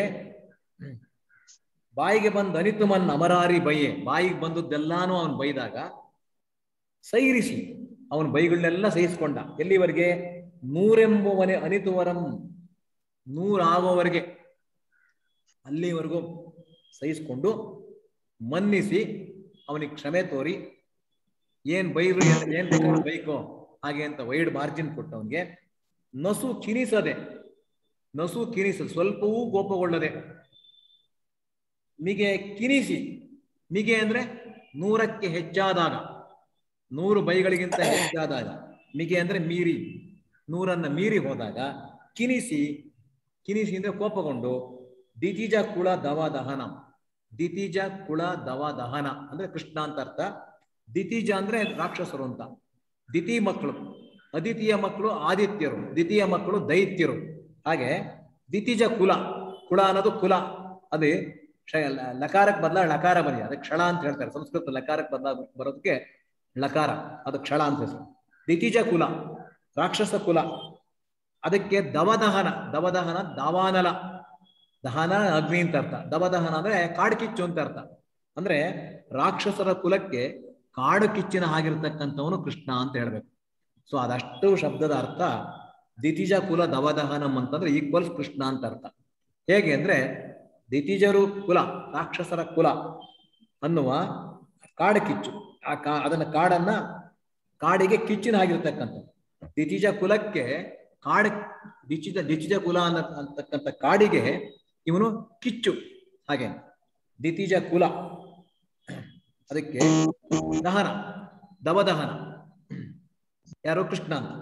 ಬಾಯಿಗೆ ಬಂದ ಅನಿತು ಮನ್ ಅಮರಾರಿ ಬಯ್ಯೆ ಬಾಯಿಗೆ ಬಂದದ್ದೆಲ್ಲಾನು ಅವನು ಬೈದಾಗ ಸೈರಿಸಿ ಅವನ ಬೈಗಳನ್ನೆಲ್ಲ ಸಹಿಸ್ಕೊಂಡ ಎಲ್ಲಿವರೆಗೆ ನೂರೆಂಬುವನೆ ಅನಿತುವರಂ ನೂರಾಗುವವರೆಗೆ ಅಲ್ಲಿವರೆಗೂ ಸಹಿಸ್ಕೊಂಡು ಮನ್ನಿಸಿ ಅವನಿಗೆ ಕ್ಷಮೆ ತೋರಿ ಏನ್ ಬೈರು ಏನ್- ಏನ್ ಬೇಕಾದ್ರೂ ಬೈಕೋ ಹಾಗೆ ಅಂತ ವೈಡ್ ಮಾರ್ಜಿನ್ ಕೊಟ್ಟು ಅವನಿಗೆ ನಸು ಕಿನಿಸದೆ ನಸು ಕಿನಿಸ ಸ್ವಲ್ಪವೂ ಕೋಪಗೊಳ್ಳದೆ ಮಿಗೆ ಕಿನಿಸಿ ಮಿಗೆ ಅಂದ್ರೆ ನೂರಕ್ಕೆ ಹೆಚ್ಚಾದಾಗ ನೂರು ಬೈಗಳಿಗಿಂತ ಹೆಚ್ಚಾದಾಗ ಮಿಗೆ ಅಂದ್ರೆ ಮೀರಿ ನೂರನ್ನ ಮೀರಿ ಹೋದಾಗ ಕಿನಿಸಿ ಕಿನಿಸಿ ಅಂದ್ರೆ ಕೋಪಗೊಂಡು ದಿತಿಜ ಕುಳ ದವ ದಹನ ದಿತಿಜ ಕುಳ ದವ ದಹನ ಅಂದ್ರೆ ಕೃಷ್ಣ ಅಂತ ಅರ್ಥ ದಿತಿಜ ಅಂದ್ರೆ ರಾಕ್ಷಸರು ಅಂತ ದಿತಿ ಮಕ್ಕಳು ಅದಿತಿಯ ಮಕ್ಕಳು ಆದಿತ್ಯರು ದ್ವಿತೀಯ ಮಕ್ಕಳು ದೈತ್ಯರು ಹಾಗೆ ದಿತಿಜ ಕುಲ ಕುಲ ಅನ್ನೋದು ಕುಲ ಅದೇ ಕ್ಷ- ಲ- ಲಕಾರಕ್ಕೆ ಬದಲ ಲಕಾರ ಬಂದಿದೆ ಅದಕ್ಕೆ ಕ್ಷಳ ಅಂತ ಹೇಳ್ತಾರೆ ಸಂಸ್ಕೃತ ಲಕಾರಕ್ಕೆ ಬದಲ ಬರೋದಕ್ಕೆ ಲಕಾರ ಅದು ಕ್ಷಳ ಅಂತ ಹೆಸರು ದಿತಿಜ ಕುಲ ರಾಕ್ಷಸ ಕುಲ ಅದಕ್ಕೆ ದವದಹನ ದವದಹನ ದಾವಾನಲ ದಹನ ಅಗ್ನಿ ಅಂತ ಅರ್ಥ ದವದಹನ ಅಂದ್ರೆ ಕಾಡು ಕಿಚ್ಚು ಅಂತ ಅರ್ಥ ಅಂದ್ರೆ ರಾಕ್ಷಸರ ಕುಲಕ್ಕೆ ಕಾಡು ಕಿಚ್ಚಿನ ಹಾಗಿರ್ತಕ್ಕಂಥವನು ಕೃಷ್ಣ ಅಂತ ಹೇಳ್ಬೇಕು ಸೊ ಅದಷ್ಟು ಶಬ್ದದ ಅರ್ಥ ದಿತಿಜ ಕುಲ ದವದಹನಂ ಅಂತಂದ್ರೆ ಈಕ್ವಲ್ಸ್ ಕೃಷ್ಣ ಅಂತ ಅರ್ಥ ಹೇಗೆ ಅಂದ್ರೆ ದಿತಿಜರು ಕುಲ ರಾಕ್ಷಸರ ಕುಲ ಅನ್ನುವ ಕಾಡು ಕಿಚ್ಚು ಆ ಕಾ ಅದನ್ನ ಕಾಡನ್ನ ಕಾಡಿಗೆ ಕಿಚ್ಚಿನ ಆಗಿರ್ತಕ್ಕಂಥ ದಿತಿಜ ಕುಲಕ್ಕೆ ಕಾಡು ದಿಚಿಜ ದಿಚಿಜ ಕುಲ ಅನ್ನ ಅಂತಕ್ಕಂಥ ಕಾಡಿಗೆ ಇವನು ಕಿಚ್ಚು ಹಾಗೆ ದಿತಿಜ ಕುಲ ಅದಕ್ಕೆ ದಹನ ದವದಹನ ಯಾರು ಕೃಷ್ಣ ಅಂತ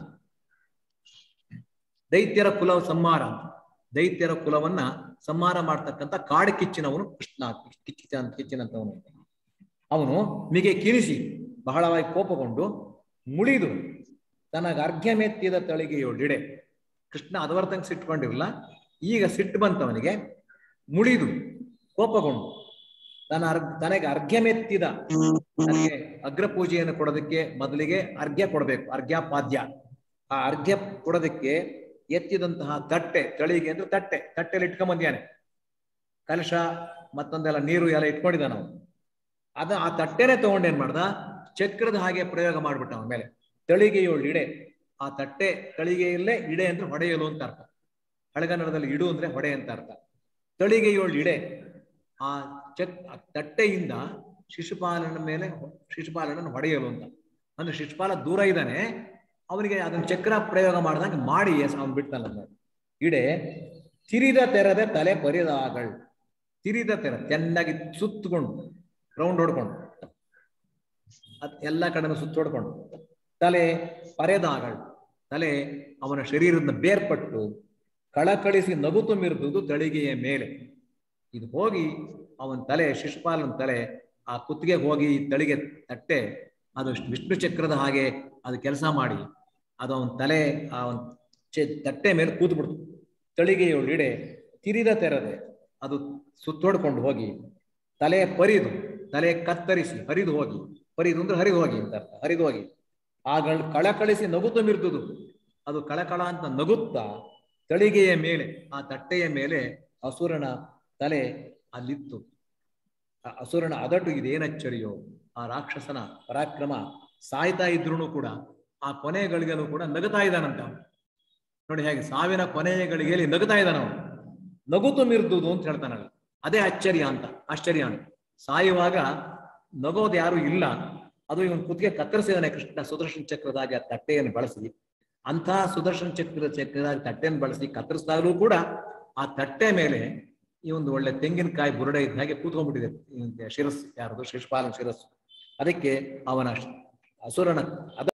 ದೈತ್ಯರ ಕುಲ ಸಂಹಾರ ಅಂತ ದೈತ್ಯರ ಕುಲವನ್ನ ಸಂಹಾರ ಮಾಡ್ತಕ್ಕಂಥ ಕಾಡು ಕಿಚ್ಚಿನವನು ಕೃಷ್ಣ ಕಿಚ್ಚಿನ ಕಿಚ್ಚಿನಂತವನು ಅವನು ಮಿಗೆ ಕಿರಿಸಿ ಬಹಳವಾಗಿ ಕೋಪಗೊಂಡು ಮುಳಿದು ತನಗ ಅರ್ಘ್ಯಮೆತ್ತಿದ ತಳಿಗೆಯೊಳಿಡೆ ಕೃಷ್ಣ ಅದವರ್ತಂಗೆ ಸಿಟ್ಕೊಂಡಿರಲ್ಲ ಈಗ ಸಿಟ್ಟು ಬಂತವನಿಗೆ ಮುಳಿದು ಕೋಪಗೊಂಡು ತನ್ನ ಅರ್ಘ ತನಗೆ ಅರ್ಘ್ಯಮೆತ್ತಿದ ನನಗೆ ಅಗ್ರ ಪೂಜೆಯನ್ನು ಕೊಡೋದಕ್ಕೆ ಮೊದಲಿಗೆ ಅರ್ಘ್ಯ ಕೊಡಬೇಕು ಅರ್ಘ್ಯಪಾದ್ಯ ಆ ಅರ್ಘ್ಯ ಕೊಡೋದಕ್ಕೆ ಎತ್ತಿದಂತಹ ತಟ್ಟೆ ತಳಿಗೆ ಅಂದ್ರೆ ತಟ್ಟೆ ತಟ್ಟೆಲಿ ಇಟ್ಕೊಂಬಂದ್ಯಾನೆ ಕಲಶ ಮತ್ತೊಂದೆಲ್ಲ ನೀರು ಎಲ್ಲ ಇಟ್ಕೊಂಡಿದ್ದಾನ ಅವನು ಅದ ಆ ತಟ್ಟೆನೆ ತಗೊಂಡೇನ್ ಮಾಡ್ದ ಚಕ್ರದ ಹಾಗೆ ಪ್ರಯೋಗ ಮಾಡ್ಬಿಟ್ಟ ಅವನ ಮೇಲೆ ತಳಿಗೆಯೋಳು ಇಡೆ ಆ ತಟ್ಟೆ ತಳಿಗೆಯಲ್ಲೇ ಇಡೆ ಅಂದ್ರೆ ಹೊಡೆಯಲು ಅಂತ ಅರ್ಥ ಹಳಗನ್ನಡದಲ್ಲಿ ಇಡು ಅಂದ್ರೆ ಹೊಡೆ ಅಂತ ಅರ್ಥ ತಳಿಗೆಯೋಳು ಇಡೆ ಆ ಚಕ್ ಆ ತಟ್ಟೆಯಿಂದ ಶಿಶುಪಾಲನ ಮೇಲೆ ಶಿಶುಪಾಲನನ್ನು ಹೊಡೆಯಲು ಅಂತ ಅಂದ್ರೆ ಶಿಶುಪಾಲ ದೂರ ಇದ್ದಾನೆ ಅವನಿಗೆ ಅದನ್ನ ಚಕ್ರ ಪ್ರಯೋಗ ಮಾಡಿದಾಗ ಮಾಡಿ ಅವನು ಬಿಡ್ತಾನ ಇಡೆ ತಿರಿದ ತೆರೆದ ತಲೆ ಬರಿದಾಗಳ್ ತಿರಿದ ತೆರ ಚೆನ್ನಾಗಿ ಸುತ್ತಕೊಂಡು ರೌಂಡ್ ಹೊಡ್ಕೊಂಡು ಅದ್ ಎಲ್ಲ ಕಡೆನೂ ಸುತ್ತ ಹೊಡ್ಕೊಂಡು ತಲೆ ಪರೆದಾಗಳ್ ತಲೆ ಅವನ ಶರೀರದ ಬೇರ್ಪಟ್ಟು ಕಳಕಳಿಸಿ ನಗುತು ಮಿರ್ದುದು ತಳಿಗೆಯ ಮೇಲೆ ಇದು ಹೋಗಿ ಅವನ ತಲೆ ಶಿಶುಪಾಲನ ತಲೆ ಆ ಕುತ್ತಿಗೆ ಹೋಗಿ ತಳಿಗೆ ತಟ್ಟೆ ಅದು ವಿಷ್ಣು ಚಕ್ರದ ಹಾಗೆ ಅದು ಕೆಲಸ ಮಾಡಿ ಅದು ಅವನ ತಲೆ ಆ ಒಂದು ಚೆ ತಟ್ಟೆ ಮೇಲೆ ಕೂತ್ಬಿಡ್ತು ತಳಿಗೆಯೊಳಿಡೆ ತಿರಿದ ತೆರದೆ ಅದು ಸುತ್ತೊಡ್ಕೊಂಡು ಹೋಗಿ ತಲೆ ಪರಿದು ತಲೆ ಕತ್ತರಿಸಿ ಹರಿದು ಹೋಗಿ ಪರಿದು ಅಂದ್ರೆ ಹರಿದು ಹೋಗಿ ಅಂತ ಅರ್ಥ ಹರಿದು ಹೋಗಿ ಆಗಳ ಕಳಕಳಿಸಿ ನಗುತ್ತು ಮಿರ್ದುದು ಅದು ಕಳಕಳ ಅಂತ ನಗುತ್ತಾ ತಳಿಗೆಯ ಮೇಲೆ ಆ ತಟ್ಟೆಯ ಮೇಲೆ ಅಸುರನ ತಲೆ ಅಲ್ಲಿತ್ತು ಆ ಅಸುರನ ಅದಟು ಇದೇನಚ್ಚರಿಯೋ ಆ ರಾಕ್ಷಸನ ಪರಾಕ್ರಮ ಸಾಯ್ತಾ ಇದ್ರು ಕೂಡ ಆ ಕೊನೆಯ ಗಳಿಗೆಲ್ಲೂ ಕೂಡ ನಗುತ್ತಾ ಇದ್ದಾನಂತ ಅವನು ನೋಡಿ ಹೇಗೆ ಸಾವಿನ ಕೊನೆಯ ಗಳಿಗೆಯಲ್ಲಿ ನಗುತ್ತಾ ಇದ್ದಾನ ಅವನು ನಗುತ್ತು ಮಿರ್ದುದು ಅಂತ ಹೇಳ್ತಾನಲ್ಲ ಅದೇ ಆಶ್ಚರ್ಯ ಅಂತ ಆಶ್ಚರ್ಯ ಅಂತ ಸಾಯುವಾಗ ನಗೋದು ಯಾರು ಇಲ್ಲ ಅದು ಇವನ್ ಕುತ್ತಿಗೆ ಕತ್ತರಿಸಿದಾನೆ ಕೃಷ್ಣ ಸುದರ್ಶನ ಚಕ್ರದಾಗಿ ಆ ತಟ್ಟೆಯನ್ನು ಬಳಸಿ ಅಂತಹ ಸುದರ್ಶನ ಚಕ್ರ ಚಕ್ರದಾಗಿ ತಟ್ಟೆಯನ್ನು ಬಳಸಿ ಕತ್ತರಿಸಿದಾಗಲೂ ಕೂಡ ಆ ತಟ್ಟೆ ಮೇಲೆ ಈ ಒಂದು ಒಳ್ಳೆ ತೆಂಗಿನಕಾಯಿ ಬುರುಡೆ ಇದ್ದ ಹಾಗೆ ಕೂತ್ಕೊಂಡ್ಬಿಟ್ಟಿದೆ ಈ ಶಿರಸ್ಸು ಯಾರದು ಶಿಶುಪಾಲನ ಶಿರಸ್ಸು ಅದಕ್ಕೆ ಅವನ ಅಸುರನ ಅದ